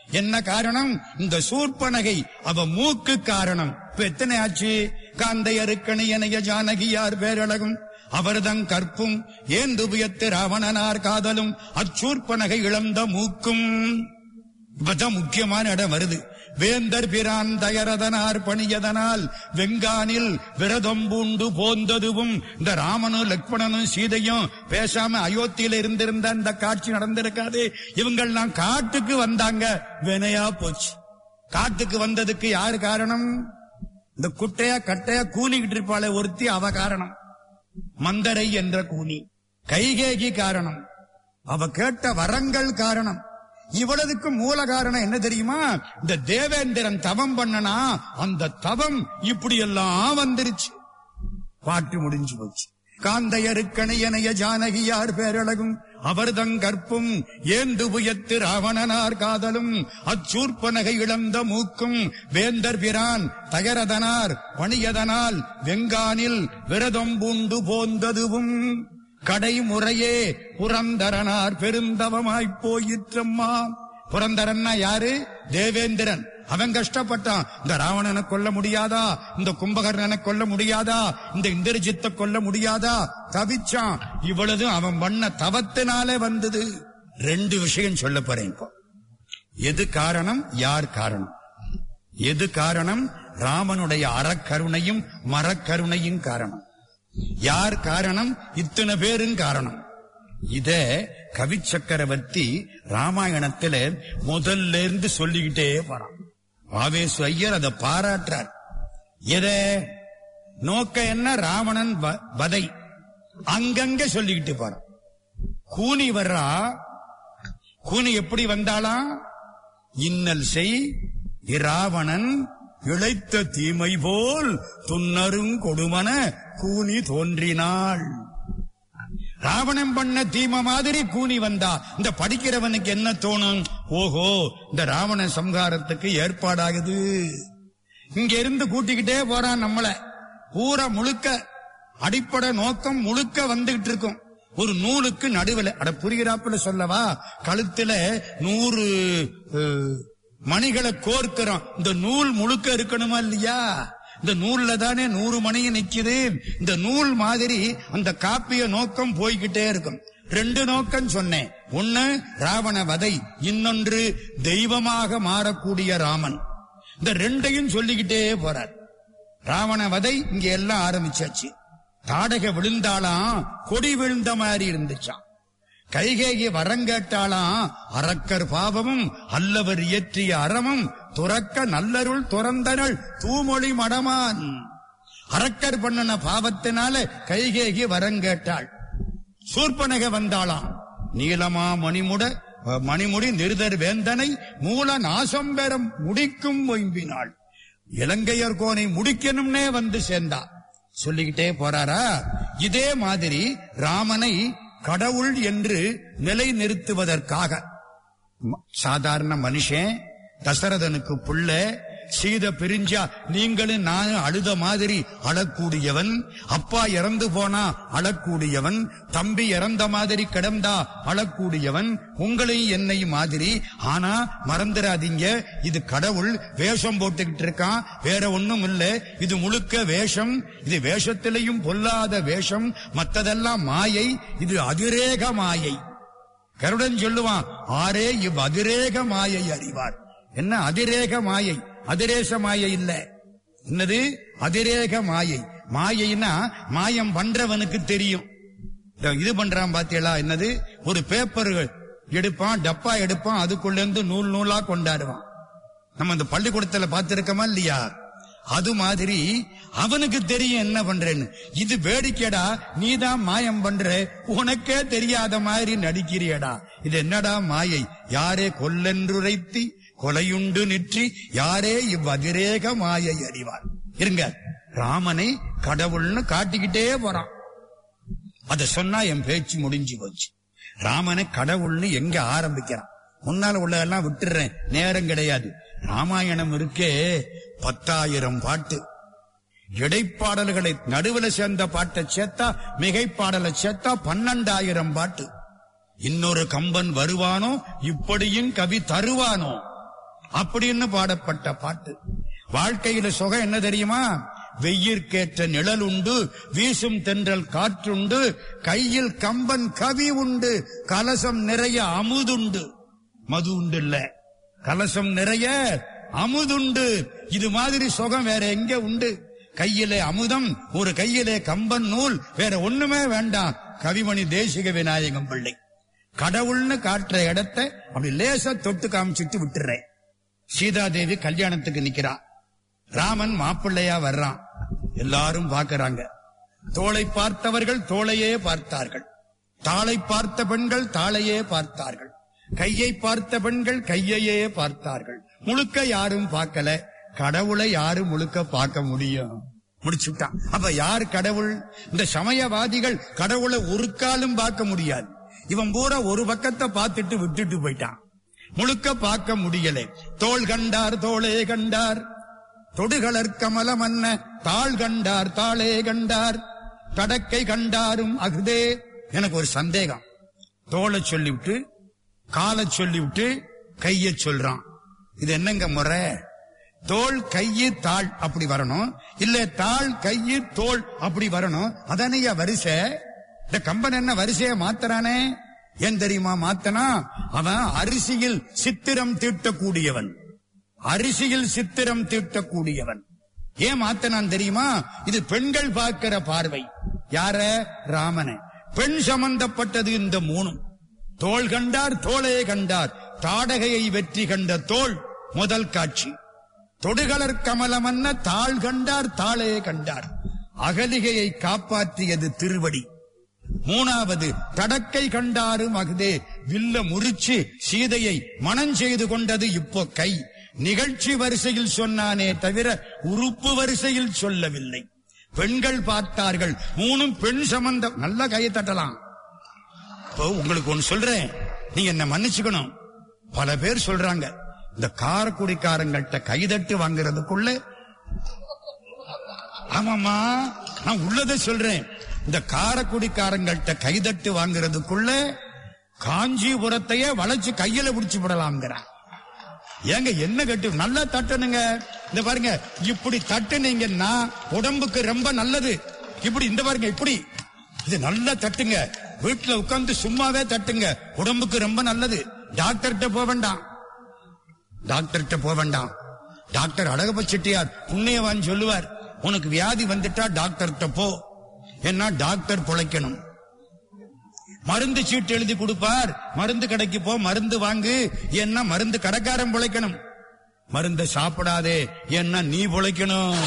என்ன காரணம் இந்த சூர்பனகை அவ மூக்கு காரணம் இப்ப எத்தனை ஆச்சு காந்தை அருக்கணி எனைய ஜானகியார் பேரழகும் அவர்தங் கற்பும் ஏந்துபுயத்து ராவணனார் காதலும் அச்சூர்பனகை இழந்த மூக்கும் இப்பதான் முக்கியமான இடம் வருது வேந்தர் பிரான் தயரதனார் பணியதனால் வெங்கானில் விரதம் பூண்டு போந்ததுவும் இந்த ராமனும் லக்ஷ்மணனும் சீதையும் பேசாம அயோத்தியில இருந்திருந்த இந்த காட்சி நடந்திருக்காது இவங்கெல்லாம் காட்டுக்கு வந்தாங்க வினையா போச்சு காட்டுக்கு வந்ததுக்கு யாரு காரணம் இந்த குட்டையா கட்டையா கூனிக்கிட்டு இருப்பாளே ஒருத்தி அவ காரணம் மந்தரை என்ற கூனி கைகேகி காரணம் அவ கேட்ட வரங்கள் காரணம் இவ்வளவுக்கு மூல காரணம் என்ன தெரியுமா இந்த தேவேந்திரன் தவம் பண்ணனா அந்த தவம் இப்படி எல்லாம் வந்துருச்சு பாட்டு முடிஞ்சு போச்சு காந்தையருக்கணையனைய ஜானகியார் பேரழகும் அவர்தங் கற்பும் ஏந்து புயத்து ராவணனார் காதலும் அச்சூர்ப்பனகை இழந்த மூக்கும் வேந்தர் பிரான் தகரதனார் பணியதனால் வெங்கானில் விரதம் பூண்டு போந்ததுவும் கடைமுறையே புரந்தரனார் பெருந்தவமாய்ப் போயிற்றம்மா புரந்தரன்னா யாரு தேவேந்திரன் அவன் கஷ்டப்பட்டான் இந்த ராவணனை கொல்ல முடியாதா இந்த கும்பகர்ணனை கொல்ல முடியாதா இந்த இந்திரஜித்தை கொல்ல முடியாதா தவிச்சான் இவ்வளவு அவன் பண்ண தவத்தினாலே வந்தது ரெண்டு விஷயம் சொல்ல போறேன் இப்போ எது காரணம் யார் காரணம் எது காரணம் ராமனுடைய அறக்கருணையும் மரக்கருணையும் காரணம் யார் காரணம் இத்தனை பேரும் காரணம் இத கவி சக்கரவர்த்தி ராமாயணத்துல முதல்ல இருந்து சொல்லிக்கிட்டே போறான் ஆவேசு ஐயர் அதை பாராட்டுறார் எத நோக்க என்ன ராவணன் வ- வதை அங்கங்க சொல்லிக்கிட்டு போறான் கூனி வர்றா கூனி எப்படி வந்தாளாம் இன்னல் செய் இராவணன் இழைத்த தீமை போல் துன்னருங் கொடுமன கூனி தோன்றினாள் ராவணன் பண்ண தீமை மாதிரி கூனி வந்தா இந்த படிக்கிறவனுக்கு என்ன தோணும் ஓஹோ இந்த ராவண சம்ஹாரத்துக்கு ஏற்பாடாகுது இங்க இருந்து கூட்டிக்கிட்டே போறான் நம்மள பூரா முழுக்க அடிப்படை நோக்கம் முழுக்க வந்துகிட்டு இருக்கும் ஒரு நூலுக்கு நடுவுல அட புரிகிறாப்புல சொல்லவா கழுத்துல நூறு அஹ், மணிகளை கோர்க்கிறோம் இந்த நூல் முழுக்க இருக்கணுமா இல்லையா இந்த நூல்ல தானே நூறு மணியும் நிக்குது இந்த நூல் மாதிரி அந்த காப்பிய நோக்கம் போய்கிட்டே இருக்கும் ரெண்டு நோக்கம் சொன்னேன் ஒண்ணு ராவண வதை இன்னொன்று தெய்வமாக மாறக்கூடிய ராமன் இந்த ரெண்டையும் சொல்லிக்கிட்டே போறார் ராவண வதை இங்க எல்லாம் ஆரம்பிச்சாச்சு தாடக விழுந்தாளாம் கொடி விழுந்த மாதிரி இருந்துச்சாம் கைகேகி வரங்கேட்டாளாம் அரக்கர் பாவமும் அல்லவர் இயற்றிய அறமும் துறக்க நல்லருள் துறந்தனள் தூமொழி மடமான் அரக்கர் பண்ணின பாவத்தினால கைகேகி வரங்கேட்டாள் சூர்பனக வந்தாளாம் நீலமா மணிமுட மணிமுடி நிருதர் வேந்தனை மூல நாசம் பெற முடிக்கும் ஒய்ம்பினாள் இலங்கையர் கோனை முடிக்கணும்னே வந்து சேர்ந்தா சொல்லிக்கிட்டே போறாரா இதே மாதிரி ராமனை கடவுள் என்று நிலைநிறுத்துவதற்காக ம- சாதாரண மனுஷன் தசரதனுக்கு புள்ள சீத பிரிஞ்சா நீங்களும் நானும் அழுத மாதிரி அழக்கூடியவன் அப்பா இறந்து போனா அழக்கூடியவன் தம்பி இறந்த மாதிரி கிடந்தா அழக்கூடியவன் உங்களையும் என்னையும் மாதிரி ஆனா மறந்துடாதீங்க இது கடவுள் வேஷம் போட்டுக்கிட்டு இருக்கான் வேற ஒண்ணும் இல்ல இது முழுக்க வேஷம் இது வேஷத்திலையும் பொல்லாத வேஷம் மத்ததெல்லாம் மாயை இது அதிரேக மாயை கருடன் சொல்லுவான் ஆரே இவ் அதிரேக மாயை அறிவார் என்ன அதிரேக மாயை அதிரேச மாயை இல்ல என்னது அதிரேக மாயை மாயைன்னா மாயம் பண்றவனுக்கு தெரியும் இதோ இது பண்றான் பாத்தீங்களா என்னது ஒரு பேப்பர் எடுப்பான் டப்பா எடுப்பான் அதுக்குள்ள இருந்து நூல் நூலா கொண்டாடுவான் நம்ம இந்த பள்ளிக்கூடத்துல பார்த்திருக்கோமா இல்லையா அது மாதிரி அவனுக்கு தெரியும் என்ன பண்றேன்னு இது வேடிக்கைடா நீதான் மாயம் பண்ற உனக்கே தெரியாத மாதிரி நடிக்கிறியடா இது என்னடா மாயை யாரே கொல்லென்றுரைத்தி கொலையுண்டு நிற்றி யாரே இவ்வதிரேக மாயை அறிவார் இருங்க ராமனை கடவுள்னு காட்டிக்கிட்டே போறான் அத சொன்னா என் பேச்சு முடிஞ்சு போச்சு ராமனை கடவுள்னு எங்க ஆரம்பிக்கிறான் முன்னால உள்ளதெல்லாம் விட்டுறேன் நேரம் கிடையாது ராமாயணம் இருக்கே பத்தாயிரம் பாட்டு இடைப்பாடல்களை நடுவுல சேர்ந்த பாட்டை சேர்த்தா மிகைப்பாடலை சேர்த்தா பன்னெண்டாயிரம் பாட்டு இன்னொரு கம்பன் வருவானோ இப்படியும் கவி தருவானோ அப்படின்னு பாடப்பட்ட பாட்டு வாழ்க்கையில சுகம் என்ன தெரியுமா வெயிற்கேற்ற நிழல் உண்டு வீசும் தென்றல் காற்றுண்டு கையில் கம்பன் கவி உண்டு கலசம் நிறைய அமுதுண்டு மது உண்டு இல்ல கலசம் நிறைய அமுதுண்டு இது மாதிரி சுகம் வேற எங்க உண்டு கையிலே அமுதம் ஒரு கையிலே கம்பன் நூல் வேற ஒண்ணுமே வேண்டாம் கவிமணி தேசிக விநாயகம் பிள்ளை கடவுள்னு காட்டுற இடத்தை அப்படி லேசா தொட்டு காமிச்சிட்டு விட்டுறேன் சீதாதேவி கல்யாணத்துக்கு நிக்கிறா ராமன் மாப்பிள்ளையா வர்றான் எல்லாரும் பார்க்கறாங்க தோளை பார்த்தவர்கள் தோளையே பார்த்தார்கள் தாளை பார்த்த பெண்கள் தாளையே பார்த்தார்கள் கையை பார்த்த பெண்கள் கையையே பார்த்தார்கள் முழுக்க யாரும் பார்க்கல கடவுளை யாரும் முழுக்க பார்க்க முடியும் முடிச்சுட்டான் அப்ப யார் கடவுள் இந்த சமயவாதிகள் கடவுளை ஒரு காலும் பார்க்க முடியாது இவன் பூரா ஒரு பக்கத்தை பார்த்துட்டு விட்டுட்டு போயிட்டான் முழுக்க பார்க்க முடியல தோள் கண்டார் தோளே கண்டார் தொடுகளற் கமலம் அன்ன தாள் கண்டார் தாளே கண்டார் தடக்கை கண்டாரும் அகுதே எனக்கு ஒரு சந்தேகம் தோளை சொல்லிவிட்டு காலை சொல்லிவிட்டு கைய சொல்றான் இது என்னங்க முறை தோள் கையு தாள் அப்படி வரணும் இல்ல தாள் கையு தோள் அப்படி வரணும் அதானையா வரிசை இந்த கம்பன் என்ன வரிசைய மாத்துறானே ஏன் தெரியுமா மாத்தனா அவன் அரிசியில் சித்திரம் தீட்டக்கூடியவன் அரிசியில் சித்திரம் தீட்டக்கூடியவன் ஏன் மாத்தனான் தெரியுமா இது பெண்கள் பார்க்கிற பார்வை யார ராமனை பெண் சம்பந்தப்பட்டது இந்த மூணும் தோள் கண்டார் தோளே கண்டார் தாடகையை வெற்றி கண்ட தோள் முதல் காட்சி தொடுகளர் கமலமன்ன தாள் கண்டார் தாளே கண்டார் அகலிகையை காப்பாற்றியது திருவடி மூணாவது தடக்கை கண்டாரும் அகுதே வில்ல முறிச்சு சீதையை மனம் செய்து கொண்டது இப்போ கை நிகழ்ச்சி வரிசையில் சொன்னானே தவிர உறுப்பு வரிசையில் சொல்லவில்லை பெண்கள் பார்த்தார்கள் மூணும் பெண் சம்பந்தம் நல்லா கையை தட்டலாம் இப்போ உங்களுக்கு ஒன்னு சொல்றேன் நீங்க என்ன மன்னிச்சுக்கணும் பல பேர் சொல்றாங்க இந்த காரக்குடிக்காரங்கள்ட்ட கைதட்டு வாங்குறதுக்குள்ள ஆமாமா நான் உள்ளதை சொல்றேன் இந்த காரக்குடிக்காரங்கள்ட்ட கைதட்டு வாங்குறதுக்குள்ள காஞ்சிபுரத்தையே வளைச்சு கையில பிடிச்சு விடலாம்ங்கிறான் ஏங்க என்ன கட்டு நல்லா தட்டணுங்க இந்த பாருங்க இப்படி தட்டுனீங்கன்னா உடம்புக்கு ரொம்ப நல்லது இப்படி இந்த பாருங்க இப்படி இது நல்லா தட்டுங்க வீட்டுல உட்கார்ந்து சும்மாவே தட்டுங்க உடம்புக்கு ரொம்ப நல்லது டாக்டர்கிட்ட போக வேண்டாம் டாக்டர்கிட்ட போக வேண்டாம் டாக்டர் அழகப்ப செட்டியார் புண்ணியவான் சொல்லுவார் உனக்கு வியாதி வந்துட்டா டாக்டர்கிட்ட போ ஏன்னா டாக்டர் பொழைக்கணும் மருந்து சீட்டு எழுதி கொடுப்பார் மருந்து கடைக்கு போ மருந்து வாங்கு ஏன்னா மருந்து கடைக்காரன் பொழைக்கணும் மருந்த சாப்பிடாதே ஏன்னா நீ பொழைக்கணும்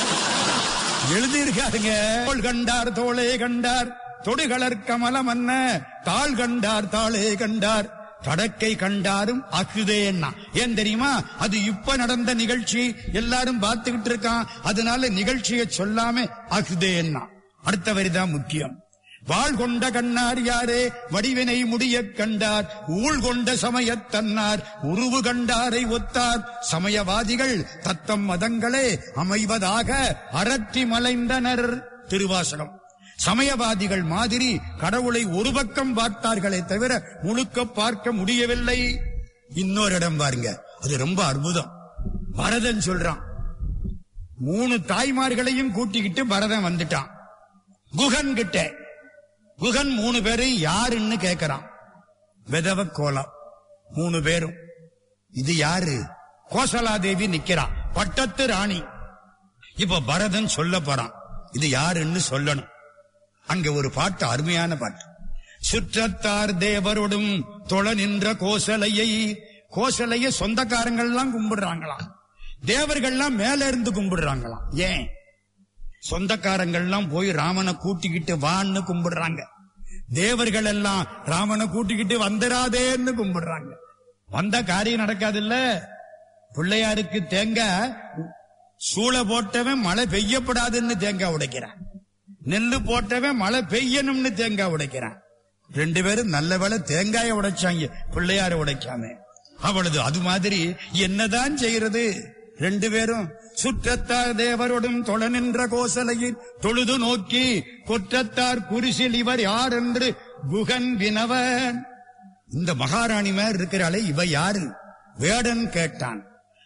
எழுதி இருக்காருங்க தோள் கண்டார் தோளே கண்டார் தொடுகளர் கமலம் அன்ன தாள் கண்டார் தாளே கண்டார் தடக்கை கண்டாரும் அகுதேன்னா ஏன் தெரியுமா அது இப்ப நடந்த நிகழ்ச்சி எல்லாரும் பார்த்துக்கிட்டு இருக்கான் அதனால நிகழ்ச்சியை சொல்லாம அகுதேன்னா அடுத்த வரிதான் முக்கியம் வாழ் கொண்ட கண்ணார் யாரே வடிவினை முடியக் கண்டார் ஊழ் கொண்ட சமயத்தன்னார் உருவு கண்டாரை ஒத்தார் சமயவாதிகள் தத்தம் மதங்களே அமைவதாக அரற்றி மலைந்தனர் திருவாசகம் சமயவாதிகள் மாதிரி கடவுளை ஒரு பக்கம் பார்த்தார்களே தவிர முழுக்க பார்க்க முடியவில்லை இன்னொரு இடம் பாருங்க அது ரொம்ப அற்புதம் பரதன் சொல்றான் மூணு தாய்மார்களையும் கூட்டிக்கிட்டு பரதன் வந்துட்டான் குகன் கிட்ட குகன் மூணு பேரும் யாருன்னு கேக்குறான் விதவ கோலம் மூணு பேரும் இது யாரு கோசலாதேவி நிக்கிறா பட்டத்து ராணி இப்ப பரதன் சொல்ல போறான் இது யாருன்னு சொல்லணும் அங்க ஒரு பாட்டு அருமையான பாட்டு சுற்றத்தார் தேவரோடும் தொழ நின்ற கோசலையை கோசலைய சொந்தக்காரங்கள்லாம் கும்பிடுறாங்களாம் தேவர்கள்லாம் மேல இருந்து கும்பிடுறாங்களாம் ஏன் சொந்தக்காரங்கள்லாம் போய் ராமனை கூட்டிக்கிட்டு வான்னு கும்பிடுறாங்க தேவர்கள் எல்லாம் ராமனை கூட்டிக்கிட்டு வந்துடாதேன்னு கும்பிடுறாங்க வந்த காரியம் நடக்காதுல்ல பிள்ளையாருக்கு தேங்காய் சூளை போட்டவன் மழை பெய்யப்படாதுன்னு தேங்காய் உடைக்கிறான் நெல்லு போட்டவன் மழை பெய்யணும்னு தேங்காய் உடைக்கிறான் ரெண்டு பேரும் நல்ல வேளை தேங்காய உடைச்சாங்க பிள்ளையார உடைக்காம அவளது அது மாதிரி என்னதான் செய்யறது ரெண்டு பேரும் சுற்றத்தார் தேவரோடும் தொழ நின்ற கோசலையில் தொழுது நோக்கி குற்றத்தார் குரிசில் இவர் யார் என்று குகன் வினவன் இந்த மகாராணி மேல் இருக்கிறாளே இவ யாரு வேடன் கேட்டான்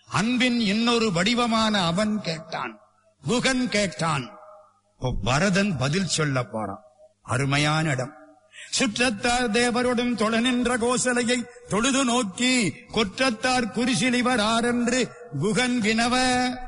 அன்பின் இன்னொரு வடிவமான அவன் கேட்டான் குகன் கேட்டான் இப்போ பரதன் பதில் சொல்ல போறான் அருமையான இடம் சுற்றத்தார் தேவருடன் தொழ நின்ற கோசலையை தொழுது நோக்கி கொற்றத்தார் குரிசிலிவர் ஆரென்று குகன் வினவ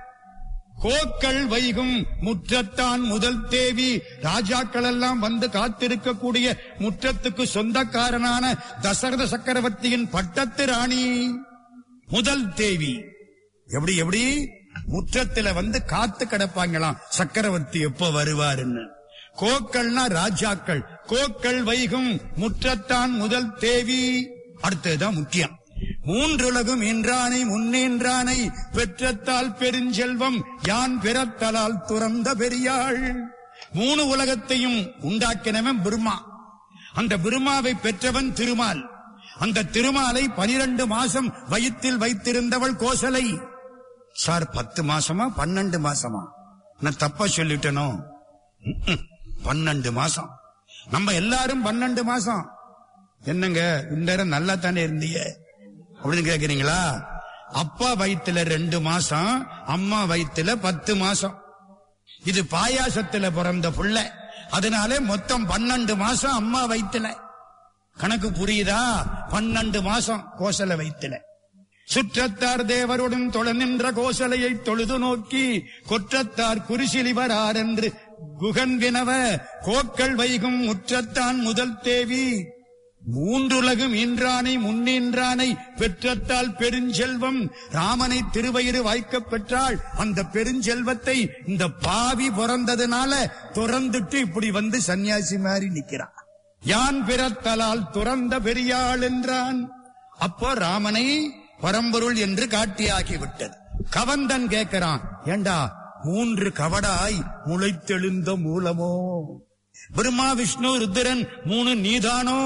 கோக்கள் வைகும் முற்றத்தான் முதல் தேவி ராஜாக்கள் எல்லாம் வந்து காத்திருக்கக்கூடிய முற்றத்துக்கு சொந்தக்காரனான தசரத சக்கரவர்த்தியின் பட்டத்து ராணி முதல் தேவி எப்படி எப்படி முற்றத்துல வந்து காத்து கிடப்பாங்களாம் சக்கரவர்த்தி எப்ப வருவாருன்னு கோக்கள்னா ராஜாக்கள் கோக்கள் வைகும் முற்றத்தான் முதல் தேவி அடுத்ததுதான் முக்கியம் மூன்றுலகும் இன்றானை முன்னின்றானை பெற்றத்தால் பெருஞ்செல்வம் யான் பிறத்தலால் துறந்த பெரியாள் மூணு உலகத்தையும் உண்டாக்கினவன் பிரம்மா அந்த பிரம்மாவை பெற்றவன் திருமால் அந்த திருமாலை பனிரெண்டு மாசம் வயிற்றில் வைத்திருந்தவள் கோசலை சார் பத்து மாசமா பன்னெண்டு மாசமா நான் தப்பா சொல்லிட்டனோ ம்ம். பன்னெண்டு மாசம் நம்ம எல்லாரும் பன்னெண்டு மாசம் என்னங்க இந்த நேரம் நல்லா தானே இருந்தீங்க அப்படின்னு கேக்குறீங்களா அப்பா வயித்துல ரெண்டு மாசம் அம்மா வயித்துல பத்து மாசம் இது பாயாசத்துல பிறந்த புள்ள அதனால மொத்தம் பன்னெண்டு மாசம் அம்மா வயித்துல கணக்கு புரியுதா பன்னெண்டு மாசம் கோசல வயித்துல சுற்றத்தார் தேவருடன் தொழ நின்ற கோசலையை தொழுது நோக்கி கொற்றத்தார் குரிசிலிவரார் என்று குகன் வினவ கோக்கள் வைகும் முற்றத்தான் முதல் தேவி மூன்றுலகும் இன்றானை முன்னின்றானை பெற்றத்தால் பெருஞ்செல்வம் ராமனை திருவயிறு வாய்க்கப் பெற்றாள் அந்த பெருஞ்செல்வத்தை இந்த பாவி பிறந்ததுனால துறந்துட்டு இப்படி வந்து சன்னியாசி மாதிரி நிக்கிறான் யான் பிறத்தலால் துறந்த பெரியாள் என்றான் அப்போ ராமனை பரம்பொருள் என்று காட்டியாகிவிட்டது கவந்தன் கேட்கிறான் ஏண்டா மூன்று கவடாய் முளைத்தெழுந்த மூலமோ பிரம்மா விஷ்ணு ருத்திரன் மூணு நீதானோ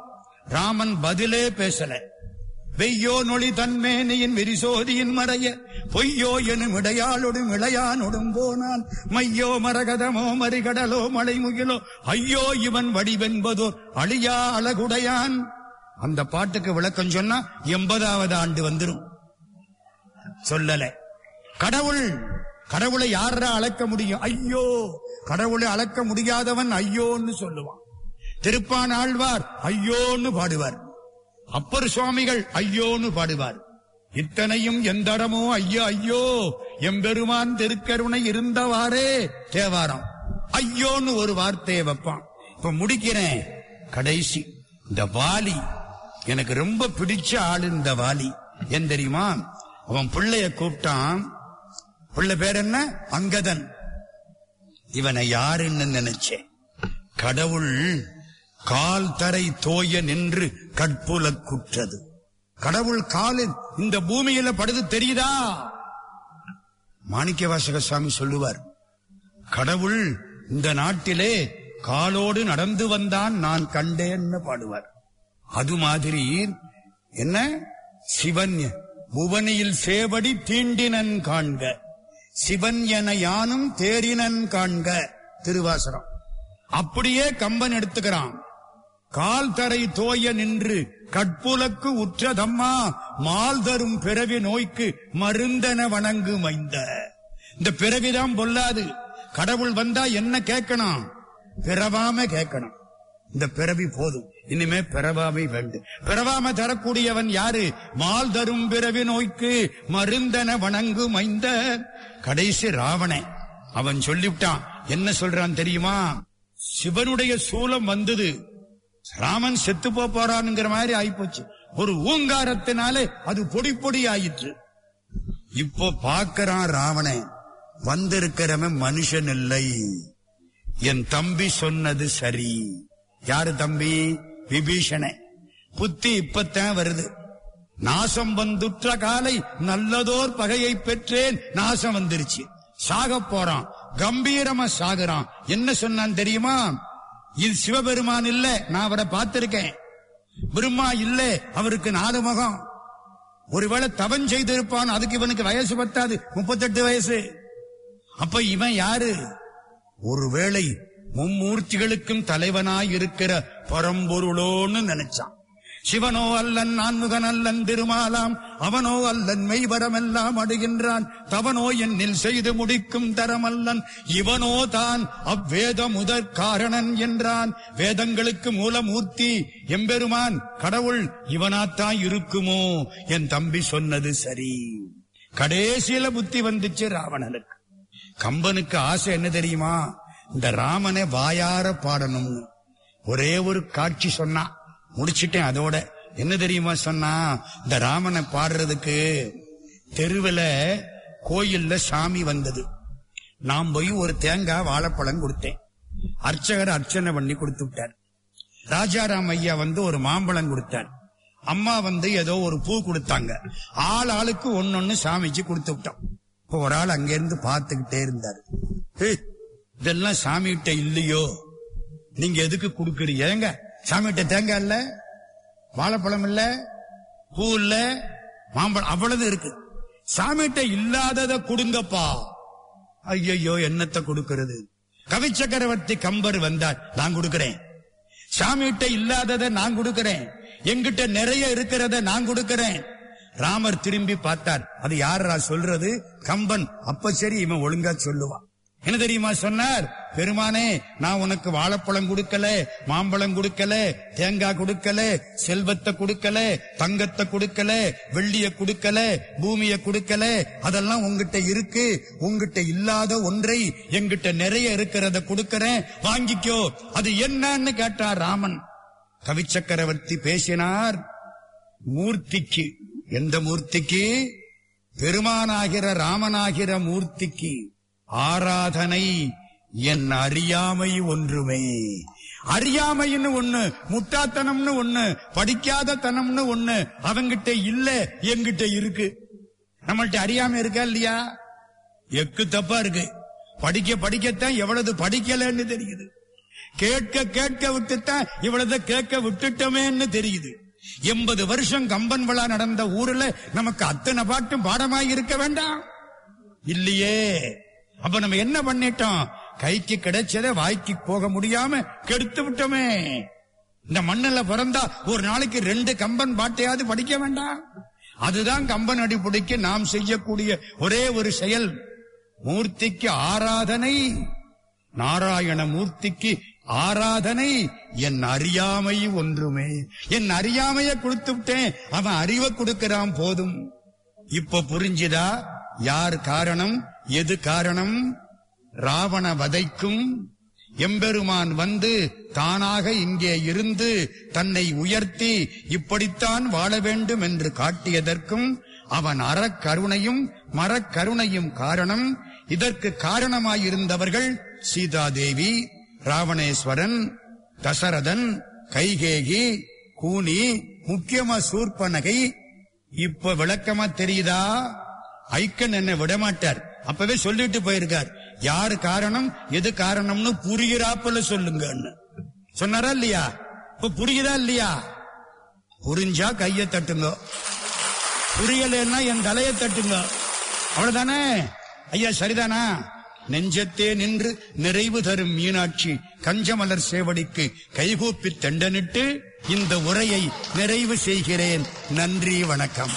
ராமன் பதிலே பேசல வெய்யோ நொழி தன்மேனியின் விரிசோதியின் மறைய பொய்யோ எனும் இடையாளொடும் இளையானொடும் போனான் மையோ மரகதமோ மறிகடலோ மலைமுகிலோ ஐயோ இவன் வடிவென்பதோ அழியா அழகுடையான் அந்த பாட்டுக்கு விளக்கம் சொன்னா எண்பதாவது ஆண்டு வந்துரும் சொல்லல கடவுள் கடவுளை யாரா அளக்க முடியும் ஐயோ கடவுளை அளக்க முடியாதவன் ஐயோன்னு சொல்லுவான் திருப்பான் ஆழ்வார் ஐயோன்னு பாடுவார் அப்பர் சுவாமிகள் ஐயோன்னு பாடுவார் இத்தனையும் எந்தடமோ ஐயோ ஐயோ எம்பெருமான் திருக்கருணை இருந்தவாறே தேவாரம் ஐயோன்னு ஒரு வார்த்தையை வைப்பான் இப்ப முடிக்கிறேன் கடைசி இந்த வாலி எனக்கு ரொம்ப பிடிச்ச ஆளு இந்த வாலி ஏன் தெரியுமா அவன் பிள்ளைய கூப்பிட்டான் பிள்ளை பேர் என்ன அங்கதன் இவனை யாருன்னு நினைச்சேன் கடவுள் கால் தரை தோய நின்று கற்புல குற்றது கடவுள் காலில் இந்த பூமியில படுது தெரியுதா மாணிக்க வாசக சுவாமி சொல்லுவார் கடவுள் இந்த நாட்டிலே காலோடு நடந்து வந்தான் நான் கண்டேன்னு பாடுவார் அது மாதிரி என்ன சிவன் புவனியில் சேவடி தீண்டினன் காண்க சிவன் என யானும் தேரினன் காண்க திருவாசரம் அப்படியே கம்பன் எடுத்துக்கிறான் கால் தரை தோய நின்று கட்புலக்கு உற்றதம்மா மால் தரும் பிறவி நோய்க்கு மருந்தன வணங்கு மைந்த இந்த பிறவிதான் பொல்லாது கடவுள் வந்தா என்ன கேட்கணும் பிறவாம கேட்கணும் இந்த பிறவி போதும் இனிமே பிறவாமை வேண்டும் பிறவாம தரக்கூடியவன் யாரு மால் தரும் பிறவி நோய்க்கு மருந்தன வணங்கு மைந்த கடைசி ராவணன் அவன் சொல்லிவிட்டான் என்ன சொல்றான் தெரியுமா சிவனுடைய சூலம் வந்தது ராமன் செத்து போப் போறான்ங்கிற மாதிரி ஆயிப்போச்சு ஒரு ஊங்காரத்தினாலே அது பொடி பொடி ஆயிற்று இப்போ பார்க்கறான் ராவணன் வந்திருக்கிறவன் மனுஷன் இல்லை என் தம்பி சொன்னது சரி யாரு தம்பி விபீஷண புத்தி இப்பத்தான் வருது நாசம் வந்துற்ற காலை நல்லதோர் பகையை பெற்றேன் நாசம் வந்துருச்சு சாக போறான் கம்பீரமா சாகுறான் என்ன சொன்னான் தெரியுமா இது சிவபெருமான் இல்ல நான் அவரை பார்த்திருக்கேன் பிரம்மா இல்ல அவருக்கு நாலு முகம் ஒருவேளை தவம் செய்திருப்பான் அதுக்கு இவனுக்கு வயசு பத்தாது முப்பத்தெட்டு வயசு அப்ப இவன் யாரு ஒருவேளை மும்மூர்த்திகளுக்கும் தலைவனாய் இருக்கிற பரம்பொருளோன்னு நினைச்சான் சிவனோ அல்லன் நான்முகன் அல்லன் திருமாலாம் அவனோ அல்லன் மெய்வரமெல்லாம் அடுகின்றான் தவனோ என்னில் செய்து முடிக்கும் தரமல்லன் இவனோ தான் அவ்வேத முதற் காரணன் என்றான் வேதங்களுக்கு மூலமூர்த்தி எம்பெருமான் கடவுள் இவனாத்தான் இருக்குமோ என் தம்பி சொன்னது சரி கடைசியில புத்தி வந்துச்சு ராவணனுக்கு கம்பனுக்கு ஆசை என்ன தெரியுமா இந்த ராமனை வாயார பாடணும்னு ஒரே ஒரு காட்சி சொன்னா முடிச்சிட்டேன் அதோட என்ன தெரியுமா சொன்னா இந்த ராமனை பாடுறதுக்கு தெருவுல கோயில்ல சாமி வந்தது நான் போய் ஒரு தேங்காய் வாழைப்பழம் கொடுத்தேன் அர்ச்சகர் அர்ச்சனை பண்ணி கொடுத்து விட்டார் ராஜாராம் ஐயா வந்து ஒரு மாம்பழம் கொடுத்தார் அம்மா வந்து ஏதோ ஒரு பூ கொடுத்தாங்க ஆள் ஆளுக்கு ஒன்னொன்னு சாமிக்கு கொடுத்து விட்டோம் இப்ப ஒரு ஆள் அங்கிருந்து பார்த்துக்கிட்டே இருந்தாரு "ஏய், இதெல்லாம் சாமிகிட்ட இல்லையோ நீங்க எதுக்கு கொடுக்கறீங்க ஏங்க சாமிகிட்ட தேங்காய் இல்ல வாழைப்பழம் இல்ல பூ இல்ல மாம்பழம் அவ்வளவு இருக்கு சாமிகிட்ட இல்லாதத கொடுங்கப்பா ஐயையோ என்னத்தை கொடுக்கிறது கவி சக்கரவர்த்தி கம்பர் வந்தார் நான் கொடுக்கிறேன் சாமிகிட்ட இல்லாதத நான் கொடுக்கிறேன் எங்கிட்ட நிறைய இருக்கிறத நான் கொடுக்கிறேன் ராமர் திரும்பி பார்த்தார் அது யாரா சொல்றது கம்பன் அப்ப சரி இவன் ஒழுங்கா சொல்லுவான் என்ன தெரியுமா சொன்னார் பெருமானே நான் உனக்கு வாழைப்பழம் கொடுக்கல மாம்பழம் கொடுக்கல தேங்காய் கொடுக்கல செல்வத்தை கொடுக்கல தங்கத்தை கொடுக்கல வெள்ளிய கொடுக்கல பூமிய கொடுக்கல அதெல்லாம் உங்ககிட்ட இருக்கு உங்ககிட்ட இல்லாத ஒன்றை எங்கிட்ட நிறைய இருக்கிறத கொடுக்கறேன் வாங்கிக்கோ அது என்னன்னு கேட்டார் ராமன் கவிச்சக்கரவர்த்தி பேசினார் மூர்த்திக்கு எந்த மூர்த்திக்கு பெருமானாகிற ராமனாகிற மூர்த்திக்கு ஆராதனை என் அறியாமை ஒன்றுமே அறியாமைன்னு ஒண்ணு முட்டாத்தனம்னு ஒண்ணு படிக்காத தனம்னு ஒண்ணு அவங்கிட்ட இல்ல என்கிட்ட இருக்கு நம்மள்ட்ட அறியாமை இருக்கா இல்லையா எக்கு தப்பா இருக்கு படிக்க படிக்கத்தான் எவ்வளவு படிக்கலன்னு தெரியுது கேட்க கேட்க விட்டுத்தான் இவ்வளவு கேட்க விட்டுட்டோமேன்னு தெரியுது எண்பது வருஷம் கம்பன் விழா நடந்த ஊர்ல நமக்கு அத்தனை பாட்டும் பாடமாய் இருக்க வேண்டாம் இல்லையே அப்ப நம்ம என்ன பண்ணிட்டோம் கைக்கு கிடைச்சத வாய்க்கு போக முடியாம கெடுத்து விட்டோமே இந்த மண்ணுல பிறந்தா ஒரு நாளைக்கு ரெண்டு கம்பன் பாட்டையாவது படிக்க வேண்டாம் அதுதான் கம்பன் அடிப்படைக்கு நாம் செய்யக்கூடிய ஒரே ஒரு செயல் மூர்த்திக்கு ஆராதனை நாராயண மூர்த்திக்கு ஆராதனை என் அறியாமை ஒன்றுமே என் அறியாமைய கொடுத்து விட்டேன் அவன் அறிவை கொடுக்கிறான் போதும் இப்ப புரிஞ்சுதா யார் காரணம் எது காரணம் ராவண வதைக்கும் எம்பெருமான் வந்து தானாக இங்கே இருந்து தன்னை உயர்த்தி இப்படித்தான் வாழ வேண்டும் என்று காட்டியதற்கும் அவன் அறக்கருணையும் மரக்கருணையும் காரணம் இதற்கு காரணமாயிருந்தவர்கள் சீதாதேவி ராவணேஸ்வரன் தசரதன் கைகேகி கூனி முக்கியமா சூர்பனகை இப்ப விளக்கமா தெரியுதா ஐக்கன் என்ன விடமாட்டார் அப்பவே சொல்லிட்டு போயிருக்கார் யாரு காரணம் எது காரணம்னு புரிகிறாப்புல சொல்லுங்கன்னு சொன்னாரா இல்லையா இப்ப புரியுதா இல்லையா புரிஞ்சா கைய தட்டுங்க புரியலன்னா என் தலைய தட்டுங்க அவ்வளவுதானே ஐயா சரிதானா நெஞ்சத்தே நின்று நிறைவு தரும் மீனாட்சி கஞ்சமலர் சேவடிக்கு கைகூப்பி தண்டனிட்டு இந்த உரையை நிறைவு செய்கிறேன் நன்றி வணக்கம்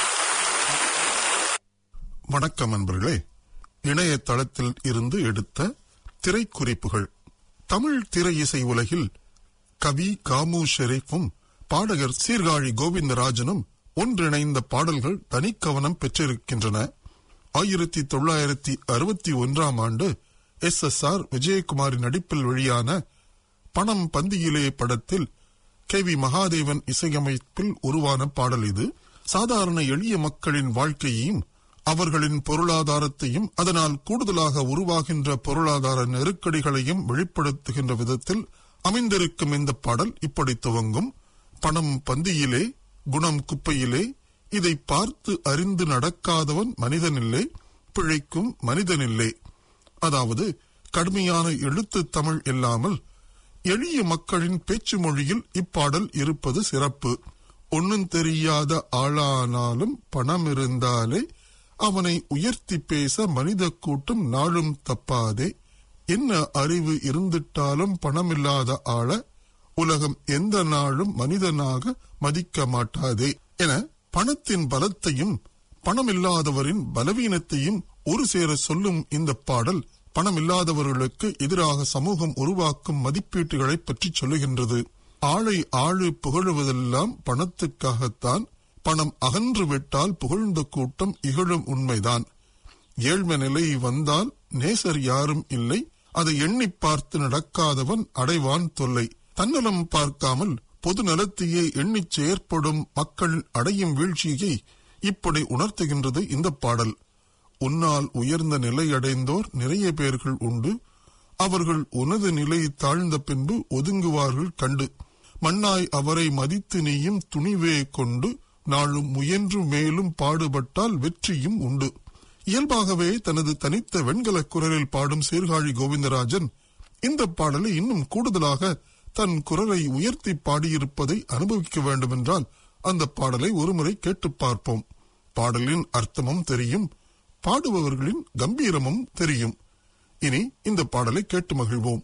வணக்கம் நண்பர்களே இணையதளத்தில் இருந்து எடுத்த திரைக்குறிப்புகள் தமிழ் திரை இசை உலகில் கவி காமு ஷெரீஃபும் பாடகர் சீர்காழி கோவிந்தராஜனும் ஒன்றிணைந்த பாடல்கள் தனிக்கவனம் பெற்றிருக்கின்றன ஆயிரத்தி தொள்ளாயிரத்தி அறுபத்தி ஒன்றாம் ஆண்டு எஸ் எஸ் ஆர் விஜயகுமாரின் நடிப்பில் வெளியான பணம் பந்தியிலே படத்தில் கே வி மகாதேவன் இசையமைப்பில் உருவான பாடல் இது சாதாரண எளிய மக்களின் வாழ்க்கையையும் அவர்களின் பொருளாதாரத்தையும் அதனால் கூடுதலாக உருவாகின்ற பொருளாதார நெருக்கடிகளையும் வெளிப்படுத்துகின்ற விதத்தில் அமைந்திருக்கும் இந்த பாடல் இப்படி துவங்கும் பணம் பந்தியிலே குணம் குப்பையிலே இதை பார்த்து அறிந்து நடக்காதவன் மனிதனில்லை பிழைக்கும் மனிதனில்லை அதாவது கடுமையான எழுத்து தமிழ் இல்லாமல் எளிய மக்களின் பேச்சு மொழியில் இப்பாடல் இருப்பது சிறப்பு ஒன்னும் தெரியாத ஆளானாலும் பணம் இருந்தாலே அவனை உயர்த்தி பேச மனித கூட்டம் நாளும் தப்பாதே என்ன அறிவு இருந்துட்டாலும் பணமில்லாத ஆள உலகம் எந்த நாளும் மனிதனாக மதிக்க மாட்டாதே என பணத்தின் பலத்தையும் பணமில்லாதவரின் பலவீனத்தையும் ஒரு சேர சொல்லும் இந்த பாடல் பணமில்லாதவர்களுக்கு எதிராக சமூகம் உருவாக்கும் மதிப்பீட்டுகளை பற்றி சொல்லுகின்றது ஆளை ஆளு புகழுவதெல்லாம் பணத்துக்காகத்தான் பணம் அகன்று விட்டால் புகழ்ந்த கூட்டம் இகழும் உண்மைதான் ஏழ்மை நிலை வந்தால் நேசர் யாரும் இல்லை அதை எண்ணி பார்த்து நடக்காதவன் அடைவான் தொல்லை தன்னலம் பார்க்காமல் பொது நலத்தையே எண்ணிச் செயற்படும் மக்கள் அடையும் வீழ்ச்சியை இப்படி உணர்த்துகின்றது இந்த பாடல் உன்னால் உயர்ந்த நிலை அடைந்தோர் நிறைய பேர்கள் உண்டு அவர்கள் உனது நிலை தாழ்ந்த பின்பு ஒதுங்குவார்கள் கண்டு மண்ணாய் அவரை மதித்து நீயும் துணிவே கொண்டு நாளும் முயன்று மேலும் பாடுபட்டால் வெற்றியும் உண்டு இயல்பாகவே தனது தனித்த வெண்கல குரலில் பாடும் சீர்காழி கோவிந்தராஜன் இந்த பாடலை இன்னும் கூடுதலாக தன் குரலை உயர்த்தி பாடியிருப்பதை அனுபவிக்க வேண்டுமென்றால் அந்த பாடலை ஒருமுறை கேட்டு பார்ப்போம் பாடலின் அர்த்தமும் தெரியும் பாடுபவர்களின் கம்பீரமும் தெரியும் இனி இந்த பாடலை கேட்டு மகிழ்வோம்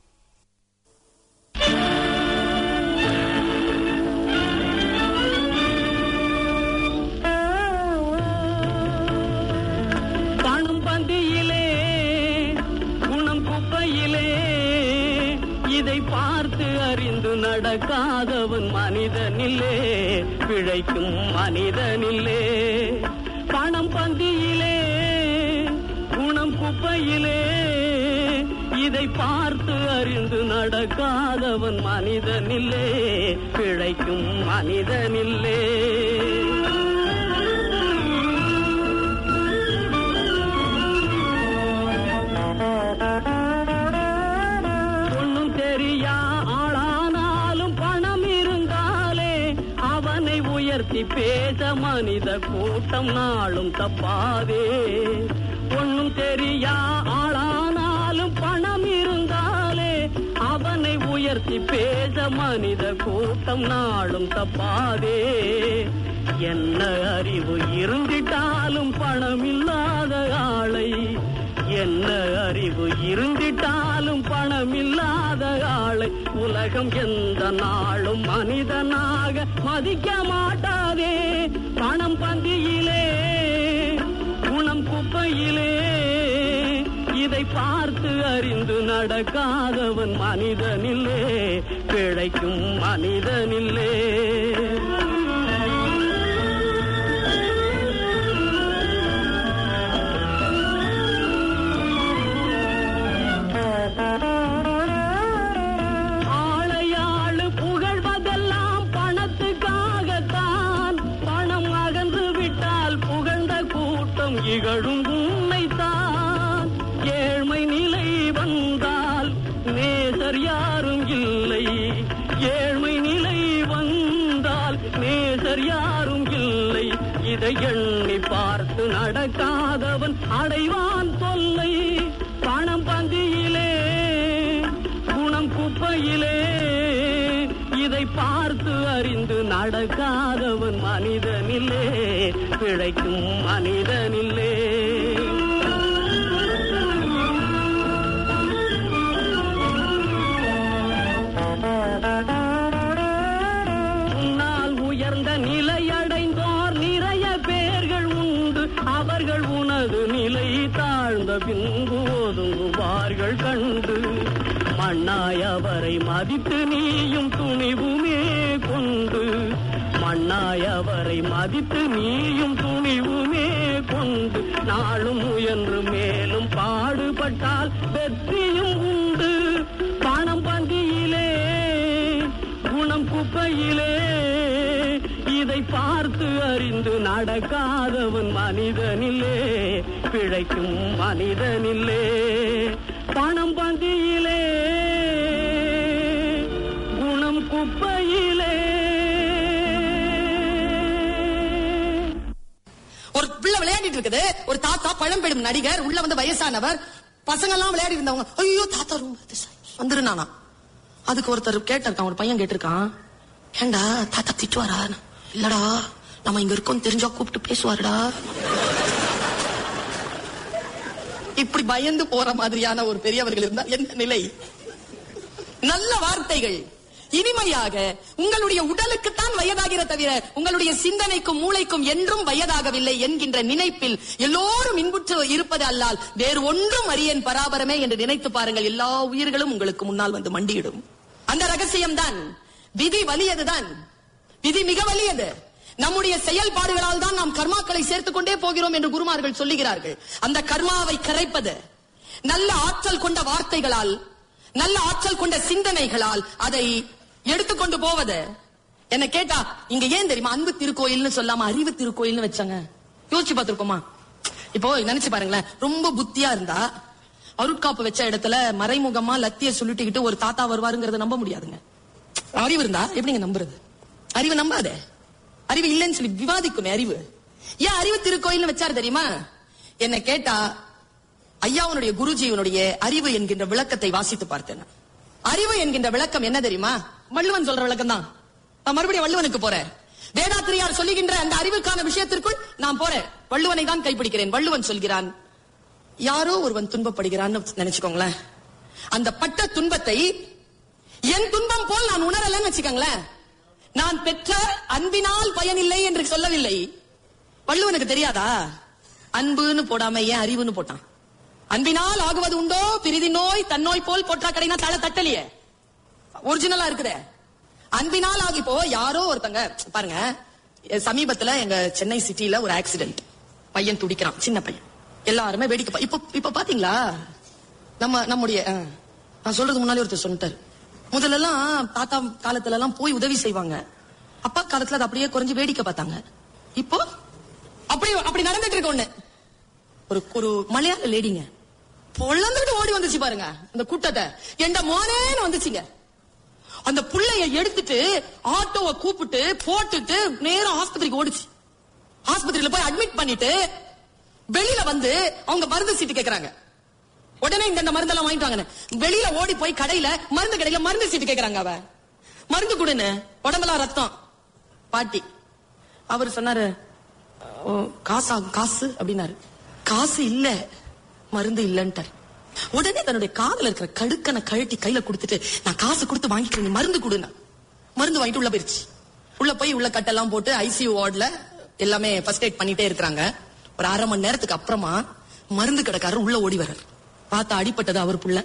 பணம் பந்தியிலே குணம் குப்பையிலே இதை பார்த்து அறிந்து நடக்காதவன் மனிதனில்லே பிழைக்கும் மனிதனில்லே பணம் பந்தியிலே குணம் குப்பையிலே இதை பார்த்து அறிந்து நடக்காதவன் மனிதனில்லே பிழைக்கும் மனிதனில்லே ஒண்ணும் தெரியா ஆளானாலும் பணம் இருந்தாலே அவனை உயர்த்தி பேச மனித கூட்டம் நாளும் தப்பாதே ஒண்ணும் தெரியா ஆளானாலும் பணம் இருந்தாலே அவனை உயர்த்தி பேச மனித கூட்டம் நாளும் தப்பாதே என்ன அறிவு இருந்திட்டாலும் பணம் இல்லாத ஆளை என்ன அறிவு இருந்திட்டாலும் பணம் இல்லாத ஆளை உலகம் எந்த நாளும் மனிதனாக மதிக்க மாட்டாதே பணம் பந்தியிலே குணம் குப்பையிலே இதை பார்த்து அறிந்து நடக்காதவன் மனிதனில்லே பிழைக்கும் மனிதனில்லே ஆளையாளு புகழ்வதெல்லாம் பணத்துக்காகத்தான் பணம் அகன்று விட்டால் புகழ்ந்த கூட்டம் இகழும் உண்மைத்தான் ஏழ்மை நிலை வந்தால் நேசர் யாரும் இல்லை ஏழ்மை நிலை வந்தால் நேசர் யாரும் இல்லை இதை எண்ணி பார்த்து நடக்காதவன் அடைவான் தொல்லை பணம் பந்தியிலே குணம் குப்பையிலே இதை பார்த்து அறிந்து நடக்காதவன் மனிதனில்லே பிழைக்கும் மனிதனில்லே உன்னால் உயர்ந்த நிலையடைந்தோர் நிறைய பேர்கள் உண்டு அவர்கள் உனது நிலை தாழ்ந்த பின்பு ஒதுங்குவார்கள் கண்டு மண்ணாய் அவரை மதித்து நீயும் துணிவுமே கொண்டு மண்ணாய் அவரை மதித்து நீயும் துணிவுமே கொண்டு நாளும் முயன்று மேலும் பாடுபட்டால் வெற்றியும் உண்டு பணம் பந்தியிலே குணம் குப்பையிலே இதை பார்த்து அறிந்து நடக்காதவன் மனிதனில்லே பிழைக்கும் மனிதனில்லே பணம் பந்தியிலே குணம் குப்பையிலே ஒரு பிள்ளை விளையாடிட்டு இருக்குது ஒரு தாத்தா பழம்பெரும் நடிகர் உள்ள வந்து வயசானவர் பசங்க எல்லாம் விளையாடி இருந்தவங்க ஐயோ தாத்தா ரூம் வந்துருந்தானா அதுக்கு ஒருத்தர் கேட்டிருக்கான் ஒரு பையன் கேட்டிருக்கான் ஏண்டா தாத்தா திட்டுவாரா இல்லடா நம்ம இங்க இருக்கோம் தெரிஞ்சா கூப்பிட்டு பேசுவாருடா இப்படி பயந்து போற மாதிரியான ஒரு பெரியவர்கள் இருந்தால் என்ன நிலை நல்ல வார்த்தைகள் இனிமையாக உங்களுடைய உடலுக்குத்தான் வயதாகிற தவிர உங்களுடைய சிந்தனைக்கும் மூளைக்கும் என்றும் வயதாகவில்லை என்கின்ற நினைப்பில் எல்லோரும் இன்புற்று இருப்பது அல்லால் வேறு ஒன்றும் அறியேன் பராபரமே என்று நினைத்து பாருங்கள் எல்லா உயிர்களும் உங்களுக்கு முன்னால் வந்து மண்டியிடும் அந்த ரகசியம்தான் விதி வலியதுதான் விதி மிக வலியது நம்முடைய செயல்பாடுகளால் தான் நாம் கர்மாக்களை சேர்த்துக் கொண்டே போகிறோம் என்று குருமார்கள் சொல்லுகிறார்கள் அந்த கர்மாவை கரைப்பது நல்ல ஆற்றல் கொண்ட வார்த்தைகளால் நல்ல ஆற்றல் கொண்ட சிந்தனைகளால் அதை எடுத்துக்கொண்டு போவது என்ன கேட்டா இங்க ஏன் தெரியுமா அன்பு திருக்கோயில்னு சொல்லாம அறிவு திருக்கோயில்னு வச்சாங்க யோசிச்சு பார்த்திருக்கோமா இப்போ நினைச்சு பாருங்களேன் ரொம்ப புத்தியா இருந்தா அருட்காப்பு வச்ச இடத்துல மறைமுகமா லத்திய சொல்லிட்டுக்கிட்டு ஒரு தாத்தா வருவாருங்கிறத நம்ப முடியாதுங்க அறிவு இருந்தா எப்படிங்க நம்புறது அறிவு நம்பாதே அறிவு இல்லைன்னு சொல்லி விவாதிக்குமே அறிவு ஏன் அறிவு திருக்கோயில்னு வச்சாரு தெரியுமா என்ன கேட்டா ஐயாவுடைய குருஜியினுடைய அறிவு என்கின்ற விளக்கத்தை வாசித்து பார்த்தேன் நான். அறிவு என்கின்ற விளக்கம் என்ன தெரியுமா வள்ளுவன் சொல்ற விளக்கம் தான் நான் மறுபடியும் வள்ளுவனுக்கு போறேன் வேதாத்திரியார் சொல்லுகின்ற அந்த அறிவுக்கான விஷயத்திற்குள் நான் போறேன் வள்ளுவனை தான் கைப்பிடிக்கிறேன் வள்ளுவன் சொல்கிறான் யாரோ ஒருவன் துன்பப்படுகிறான்னு நினைச்சுக்கோங்களேன் அந்த பட்ட துன்பத்தை என் துன்பம் போல் நான் உணரலன்னு வச்சுக்கோங்களேன் நான் பெற்ற அன்பினால் பயனில்லை என்று சொல்லவில்லை வள்ளுவனுக்கு தெரியாதா அன்புன்னு போடாம ஏன் அறிவுன்னு போட்டான் அன்பினால் ஆகுவது உண்டோ பிரிதி நோய் தன்னோய் போல் போற்றா கடைனா தலை தட்டலையே ஒரிஜினலா இருக்குதே அன்பினால் ஆகி இப்போ யாரோ ஒருத்தங்க பாருங்க எ- சமீபத்துல எங்க சென்னை சிட்டில ஒரு ஆக்சிடென்ட் பையன் துடிக்கிறான் சின்ன பையன் எல்லாருமே வேடிக்கை பா- இப்ப இப்ப பாத்தீங்களா நம்ம நம்முடைய ஆ, நான் சொல்றது முன்னாலே ஒருத்தர் சொல்லிட்டாரு முதல்ல எல்லாம் தாத்தா காலத்துல எல்லாம் போய் உதவி செய்வாங்க அப்பா காலத்துல அது அப்படியே குறைஞ்சு வேடிக்கை பார்த்தாங்க இப்போ அப்படி அப்படி நடந்துட்டு இருக்கு ஒண்ணு ஒரு ஒரு மலையாள லேடிங்க பொழந்துட்டு ஓடி வந்துச்சு பாருங்க அந்த கூட்டத்தை எந்த மோனேன்னு வந்துச்சுங்க அந்த புள்ளைய எடுத்துட்டு ஆட்டோவை கூப்பிட்டு போட்டுட்டு நேரா ஆஸ்பத்திரிக்கு ஓடிச்சு ஆஸ்பத்திரியில போய் அட்மிட் பண்ணிட்டு வெளியில வந்து அவங்க மருந்து சீட்டு கேக்குறாங்க உடனே இந்த இந்த மருந்தெல்லாம் வாங்கிட்டு வாங்கன்னு வெளியில ஓடி போய் கடையில மருந்து கடையில மருந்து சீட்டு கேக்குறாங்க அவ மருந்து கொடுன்னு உடம்பெல்லாம் ரத்தம் பாட்டி அவர் சொன்னாரு "ஓ, காசா காசு அப்படின்னாரு காசு இல்ல மருந்து இல்லன்ட்டார் உடனே தன்னுடைய காதுல இருக்கிற கடுக்கனை கழட்டி கையில கொடுத்துட்டு நான் காசு கொடுத்து வாங்கிக்கிறேன் நீ மருந்து கொடுனா மருந்து வாங்கிட்டு உள்ள போயிருச்சு உள்ள போய் உள்ள கட்டெல்லாம் போட்டு ஐசியூ வார்டுல எல்லாமே ஃபர்ஸ்ட் எய்ட் பண்ணிட்டே இருக்கிறாங்க ஒரு அரை மணி நேரத்துக்கு அப்புறமா மருந்து கடைக்காரர் உள்ள ஓடி வர்றார் பார்த்தா அடிப்பட்டது அவர் புள்ள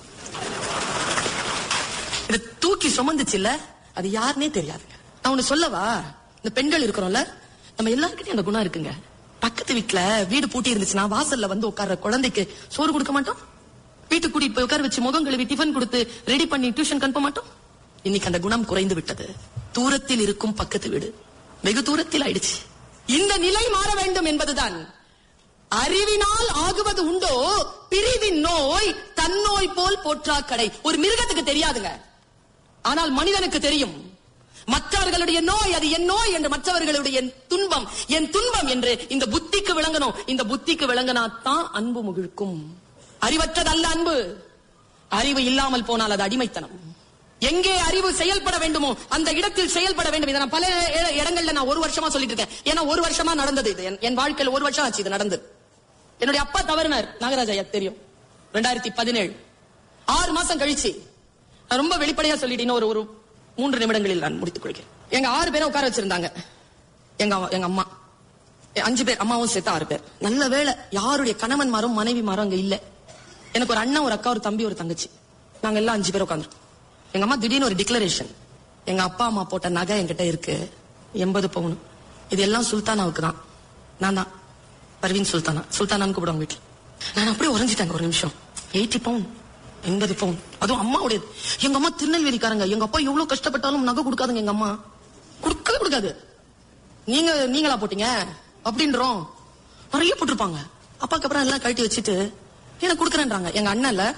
இத தூக்கி சுமந்துச்சுல்ல அது யாருன்னே தெரியாதுங்க நான் ஒண்ணு சொல்லவா இந்த பெண்கள் இருக்கிறோம்ல நம்ம எல்லாருக்கிட்டையும் அந்த குணம் இருக்குங்க பக்கத்து வீட்டுல வீடு பூட்டி இருந்துச்சுன்னா வாசல்ல வந்து உட்கார்ற குழந்தைக்கு சோறு கொடுக்க மாட்டோம் வீட்டுக்கு கூட்டிட்டு போய் உட்கார வச்சு முகம் கழுவி டிஃபன் கொடுத்து ரெடி பண்ணி டியூஷன் அனுப்ப மாட்டோம் இன்னைக்கு அந்த குணம் குறைந்து விட்டது தூரத்தில் இருக்கும் பக்கத்து வீடு வெகு தூரத்தில் ஆயிடுச்சு இந்த நிலை மாற வேண்டும் என்பதுதான் அறிவினால் ஆகுவது உண்டோ பிரிவின் நோய் தன்னோய் போல் போற்றா கடை ஒரு மிருகத்துக்கு தெரியாதுங்க ஆனால் மனிதனுக்கு தெரியும் மற்றவர்களுடைய நோய் அது என் நோய் என்று மற்றவர்களுடைய துன்பம் என் துன்பம் என்று இந்த புத்திக்கு விளங்கணும் இந்த புத்திக்கு விளங்கினாத்தான் அன்பு முகிழ்க்கும் அறிவற்றதல்ல அன்பு அறிவு இல்லாமல் போனால் அது அடிமைத்தனம் எங்கே அறிவு செயல்பட வேண்டுமோ அந்த இடத்தில் செயல்பட வேண்டும் இதை நான் பல இட- இடங்கள்ல நான் ஒரு வருஷமா சொல்லிட்டு இருக்கேன் ஏன்னா ஒரு வருஷமா நடந்தது இது என்- என் வாழ்க்கையில ஒரு வருஷம் ஆச்சு இது நடந்தது என்னுடைய அப்பா தவறினார் நாகராஜ் ஐயா தெரியும் ரெண்டாயிரத்தி பதினேழு ஆறு மாசம் கழிச்சு நான் ரொம்ப வெளிப்படையா சொல்லிட்டேன் இன்னும் ஒரு ஒரு மூன்று நிமிடங்களில் நான் முடித்துக் கொள்கிறேன் எங்க ஆறு பேரை உட்கார வச்சிருந்தாங்க எங்க அவ- எங்க அம்மா எ- அஞ்சு பேர் அம்மாவும் சேர்த்து ஆறு பேர் நல்ல வேளை யாருடைய கணவன்மாரும் மனைவிமாரும் அங்க இல்ல எனக்கு ஒரு அண்ணன் ஒரு அக்கா ஒரு தம்பி ஒரு தங்கச்சி நாங்க எல்லாம் அஞ்சு பேர் உட்காந்துருக்கோம் எங்க அம்மா திடீர்னு ஒரு டிக்ளரேஷன் எங்க அப்பா அம்மா போட்ட நகை என்கிட்ட இருக்கு எண்பது பவுன் இது எல்லாம் சுல்தானாவுக்கு தான் நான் தான் பர்வீன் சுல்தானா சுல்தானான்னு கூப்பிடுவாங்க வீட்டுல நான் அப்படியே உறைஞ்சிட்டாங்க ஒரு நிமிஷம் எயிட்டி பவுன் எண்பது பவுன் அதுவும் அம்மாவுடையது எங்க அம்மா திருநெல்வேலிக்காரங்க எங்க அப்பா எவ்வளவு கஷ்டப்பட்டாலும் நகை கொடுக்காதுங்க எங்க அம்மா கொடுக்கவே கொடுக்காது நீங்க நீங்களா போட்டீங்க அப்படின்றோம் நிறைய போட்டிருப்பாங்க அப்பாக்கு அப்புறம் எல்லாம் கழட்டி வச்சுட்டு எனக்கு கொடுக்குறேன்றாங்க எங்க அண்ணன் இல்ல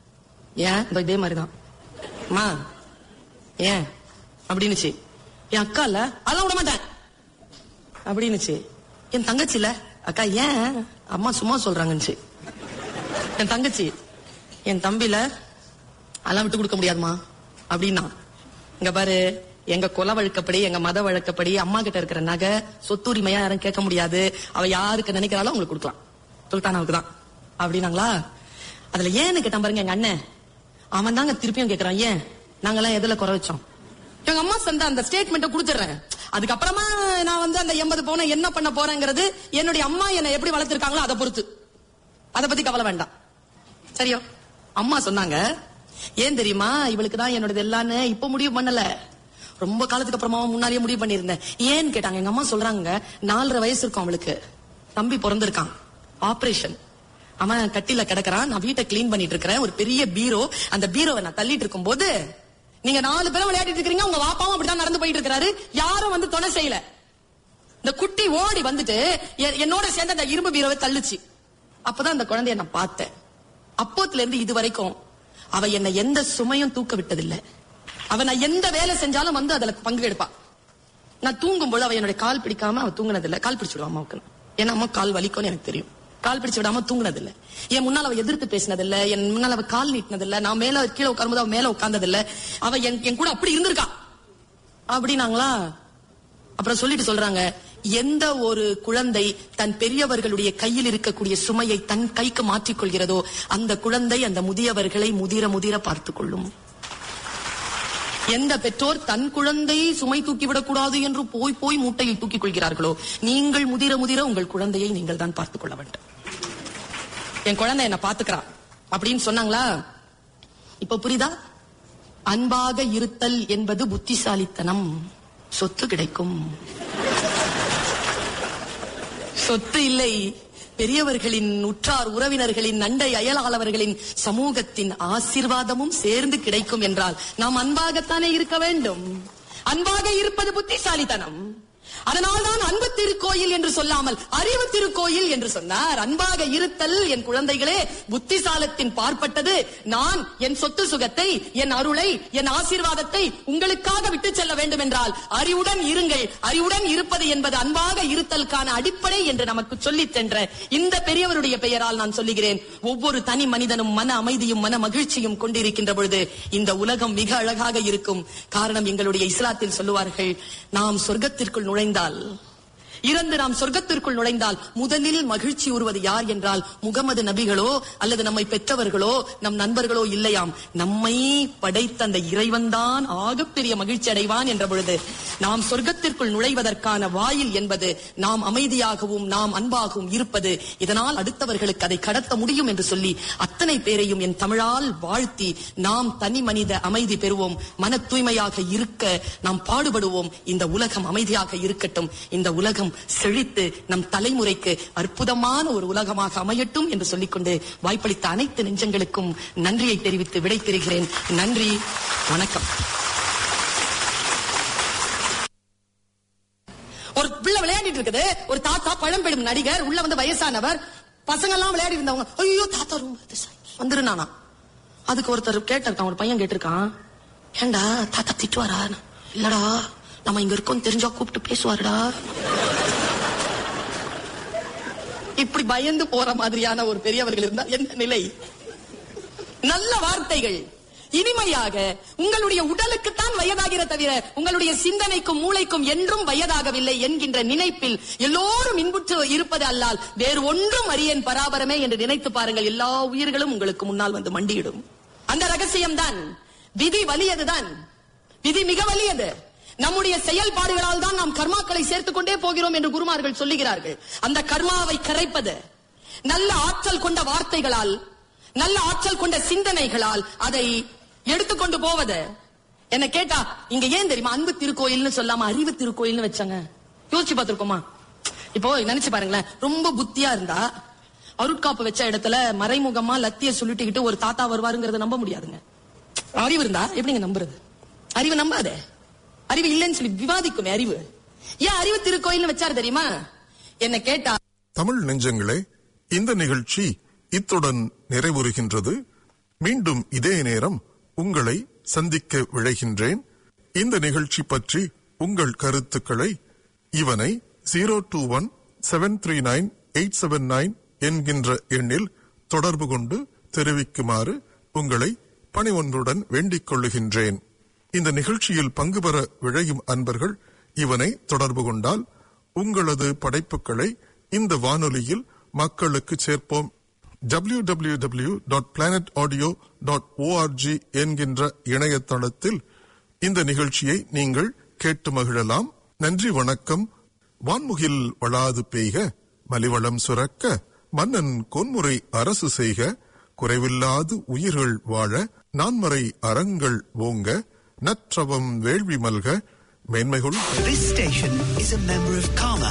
ஏன் இதோ இதே மாதிரிதான் அம்மா ஏன் அப்படின்னுச்சு என் அக்கா இல்ல அதெல்லாம் விட மாட்டேன் அப்படின்னுச்சு என் தங்கச்சி இல்ல அக்கா ஏன் அம்மா சும்மா சொல்றாங்கன்னுச்சு என் தங்கச்சி என் தம்பில அதெல்லாம் விட்டு கொடுக்க முடியாதுமா அப்படின்னா இங்க பாரு எங்க குல வழக்கப்படி எங்க மத வழக்கப்படி அம்மா கிட்ட இருக்கிற நகை சொத்துரிமையா யாரும் கேட்க முடியாது அவ யாருக்கு நினைக்கிறாலும் உங்களுக்கு கொடுக்கலாம் சுல்தானாவுக்கு தான் அப்படின்னாங்களா அதுல ஏன்னு கேட்டான் பாருங்க எங்க அண்ணன் அவன் தாங்க திருப்பியும் கேக்குறான் ஏன் நாங்கெல்லாம் எதுல குறை வச்சோம் எங்க அம்மா சந்த அந்த ஸ்டேட்மெண்ட்டை கொடுத்துறேன் அதுக்கப்புறமா நான் வந்து அந்த எண்பது பவுனை என்ன பண்ண போறேங்கிறது என்னுடைய அம்மா என்னை எப்படி வளர்த்திருக்காங்களோ அதை பொறுத்து அதை பத்தி கவலை வேண்டாம் சரியோ அம்மா சொன்னாங்க ஏன் தெரியுமா இவளுக்கு தான் என்னோடது எல்லான்னு இப்ப முடிவு பண்ணல ரொம்ப காலத்துக்கு அப்புறமா முன்னாடியே முடிவு பண்ணியிருந்தேன் ஏன்னு கேட்டாங்க எங்க அம்மா சொல்றாங்க நாலரை வயசு இருக்கும் அவளுக்கு தம்பி பிறந்திருக்கான் ஆபரேஷன் அவன் கட்டில கிடக்குறான் நான் வீட்டை கிளீன் பண்ணிட்டு இருக்கிறேன் ஒரு பெரிய பீரோ அந்த பீரோவை நான் தள்ளிட்டு இருக்கும் போது நீங்க நாலு பேரும் விளையாடிட்டு இருக்கீங்க உங்க வாப்பாவும் அப்படிதான் நடந்து போயிட்டு இருக்காரு யாரும் வந்து துணை செய்யல இந்த குட்டி ஓடி வந்துட்டு எ- என்னோட சேர்ந்து அந்த இரும்பு பீரோவை தள்ளுச்சு அப்பதான் அந்த குழந்தைய நான் பார்த்தேன் அப்போத்துல இருந்து இது வரைக்கும் அவ என்னை எந்த சுமையும் தூக்க விட்டதில்லை அவ நான் எந்த வேலை செஞ்சாலும் வந்து அதுல பங்கு எடுப்பா நான் தூங்கும்போது அவ என்னுடைய கால் பிடிக்காம அவ தூங்குனதில்ல கால் பிடிச்சிடுவா அம்மாவுக்கு ஏன்னா அம்மா கால் வலிக்கும்னு எனக்கு தெரியும் கால் பிடிச்சு விடாம தூங்குனதில்ல என் முன்னால அவ எதிர்த்து பேசினதில்ல என் முன்னால அவ கால் நீட்டினதில்ல நான் மேல கீழே உட்காரும்போது அவ மேல உட்கார்ந்ததில்ல அவ என் என் கூட அப்படி இருந்திருக்கா அப்படின்னாங்களா அப்புறம் சொல்லிட்டு சொல்றாங்க எந்த ஒரு குழந்தை தன் பெரியவர்களுடைய கையில் இருக்கக்கூடிய சுமையை தன் கைக்கு மாற்றிக் கொள்கிறதோ அந்த குழந்தை அந்த முதியவர்களை முதிர முதிர பார்த்துக் கொள்ளும் எந்த பெற்றோர் தன் குழந்தை சுமை தூக்கிவிடக் கூடாது என்று போய் போய் மூட்டையை தூக்கிக் கொள்கிறார்களோ நீங்கள் முதிர முதிர உங்கள் குழந்தையை நீங்கள் தான் பார்த்துக் கொள்ள வேண்டும் என் குழந்தை என்ன பாத்துக்கிறா அப்படின்னு சொன்னாங்களா இப்ப புரியுதா அன்பாக இருத்தல் என்பது புத்திசாலித்தனம் சொத்து கிடைக்கும் சொத்து இல்லை பெரியவர்களின் உற்றார் உறவினர்களின் நண்டை அயலாளவர்களின் சமூகத்தின் ஆசீர்வாதமும் சேர்ந்து கிடைக்கும் என்றால் நாம் அன்பாகத்தானே இருக்க வேண்டும் அன்பாக இருப்பது புத்திசாலித்தனம் அதனால்தான் அன்பு திருக்கோயில் என்று சொல்லாமல் அறிவு திருக்கோயில் என்று சொன்னார் அன்பாக இருத்தல் என் குழந்தைகளே புத்திசாலத்தின் பார்ப்பட்டது நான் என் சொத்து சுகத்தை என் அருளை என் ஆசீர்வாதத்தை உங்களுக்காக விட்டு செல்ல வேண்டும் என்றால் அறிவுடன் இருங்கள் அறிவுடன் இருப்பது என்பது அன்பாக இருத்தலுக்கான அடிப்படை என்று நமக்கு சொல்லித் சென்ற இந்த பெரியவருடைய பெயரால் நான் சொல்லுகிறேன் ஒவ்வொரு தனி மனிதனும் மன அமைதியும் மன மகிழ்ச்சியும் கொண்டிருக்கின்ற பொழுது இந்த உலகம் மிக அழகாக இருக்கும் காரணம் எங்களுடைய இஸ்லாத்தில் சொல்லுவார்கள் நாம் சொர்க்கத்திற்குள் நுழைந்தால் இறந்து நாம் சொர்க்கத்திற்குள் நுழைந்தால் முதலில் மகிழ்ச்சி உறுவது யார் என்றால் முகமது நபிகளோ அல்லது நம்மை பெற்றவர்களோ நம் நண்பர்களோ இல்லையாம் நம்மை படைத்த அந்த இறைவன்தான் ஆகப்பெரிய மகிழ்ச்சி அடைவான் என்ற பொழுது நாம் சொர்க்கத்திற்குள் நுழைவதற்கான வாயில் என்பது நாம் அமைதியாகவும் நாம் அன்பாகவும் இருப்பது இதனால் அடுத்தவர்களுக்கு அதை கடத்த முடியும் என்று சொல்லி அத்தனை பேரையும் என் தமிழால் வாழ்த்தி நாம் தனி மனித அமைதி பெறுவோம் மன தூய்மையாக இருக்க நாம் பாடுபடுவோம் இந்த உலகம் அமைதியாக இருக்கட்டும் இந்த உலகம் செழித்து நம் தலைமுறைக்கு அற்புதமான ஒரு உலகமாக அமையட்டும் என்று சொல்லிக்கொண்டு வாய்ப்பளித்த அனைத்து நெஞ்சங்களுக்கும் நன்றியை தெரிவித்து விடை பெறுகிறேன் நன்றி வணக்கம் ஒரு பிள்ளை விளையாடிட்டு இருக்குது ஒரு தாத்தா பழம்பெரும் நடிகர் உள்ள வந்து வயசானவர் பசங்க எல்லாம் விளையாடி இருந்தவங்க ஐயோ தாத்தா ரொம்ப வந்துரு நானா அதுக்கு ஒருத்தர் கேட்டிருக்கான் ஒரு பையன் கேட்டிருக்கான் ஏண்டா தாத்தா திட்டுவாரா இல்லடா நம்ம இங்க இருக்கோம் தெரிஞ்சா கூப்பிட்டு பேசுவாருடா இப்படி பயந்து போற மாதிரியான ஒரு பெரியவர்கள் இருந்தா என்ன நிலை நல்ல வார்த்தைகள் இனிமையாக உங்களுடைய உடலுக்குத்தான் வயதாகிற தவிர உங்களுடைய சிந்தனைக்கும் மூளைக்கும் என்றும் வயதாகவில்லை என்கின்ற நினைப்பில் எல்லோரும் இன்புற்று இருப்பது அல்லால் வேறு ஒன்றும் அறியேன் பராபரமே என்று நினைத்து பாருங்கள் எல்லா உயிர்களும் உங்களுக்கு முன்னால் வந்து மண்டியிடும் அந்த ரகசியம்தான் விதி வலியதுதான் விதி மிக வலியது நம்முடைய செயல்பாடுகளால் தான் நாம் கர்மாக்களை சேர்த்துக் கொண்டே போகிறோம் என்று குருமார்கள் சொல்லுகிறார்கள் அந்த கர்மாவை கரைப்பது நல்ல ஆற்றல் கொண்ட வார்த்தைகளால் நல்ல ஆற்றல் கொண்ட சிந்தனைகளால் அதை எடுத்துக்கொண்டு போவது என்ன கேட்டா இங்க ஏன் தெரியுமா அன்பு திருக்கோயில்னு சொல்லாம அறிவு திருக்கோயில்னு வச்சாங்க யோசிச்சு பார்த்திருக்கோமா இப்போ நினைச்சு பாருங்களேன் ரொம்ப புத்தியா இருந்தா அருட்காப்பு வச்ச இடத்துல மறைமுகமா லத்திய சொல்லிட்டுக்கிட்டு ஒரு தாத்தா வருவாருங்கிறத நம்ப முடியாதுங்க அறிவு இருந்தா எப்படிங்க நம்புறது அறிவு நம்பாதே அறிவு இல்லைன்னு சொல்லி விவாதிக்குமே அறிவு ஏன் அறிவு திருக்கோயில்னு வச்சாரு தெரியுமா என்ன கேட்டா தமிழ் நெஞ்சங்களே இந்த நிகழ்ச்சி இத்துடன் நிறைவுறுகின்றது மீண்டும் இதே நேரம் உங்களை சந்திக்க விழைகின்றேன் இந்த நிகழ்ச்சி பற்றி உங்கள் கருத்துக்களை இவனை zero two one seven three nine eight seven nine என்கின்ற எண்ணில் தொடர்பு கொண்டு தெரிவிக்குமாறு உங்களை பணிவொன்றுடன் வேண்டிக் கொள்ளுகின்றேன் இந்த நிகழ்ச்சியில் பங்கு பெற விழையும் அன்பர்கள் இவனை தொடர்பு கொண்டால் உங்களது படைப்புகளை இந்த வானொலியில் மக்களுக்கு சேர்ப்போம் www.planetaudio.org டாட் என்கின்ற இணையதளத்தில் இந்த நிகழ்ச்சியை நீங்கள் கேட்டு மகிழலாம் நன்றி வணக்கம் வான்முகில் வளாது பெய்க மலிவளம் சுரக்க மன்னன் கொன்முறை அரசு செய்க குறைவில்லாது உயிர்கள் வாழ நான்மறை அறங்கள் ஓங்க நற்றவம் வேள்வி மல்க மேன்மைகள் This station is a member of Karma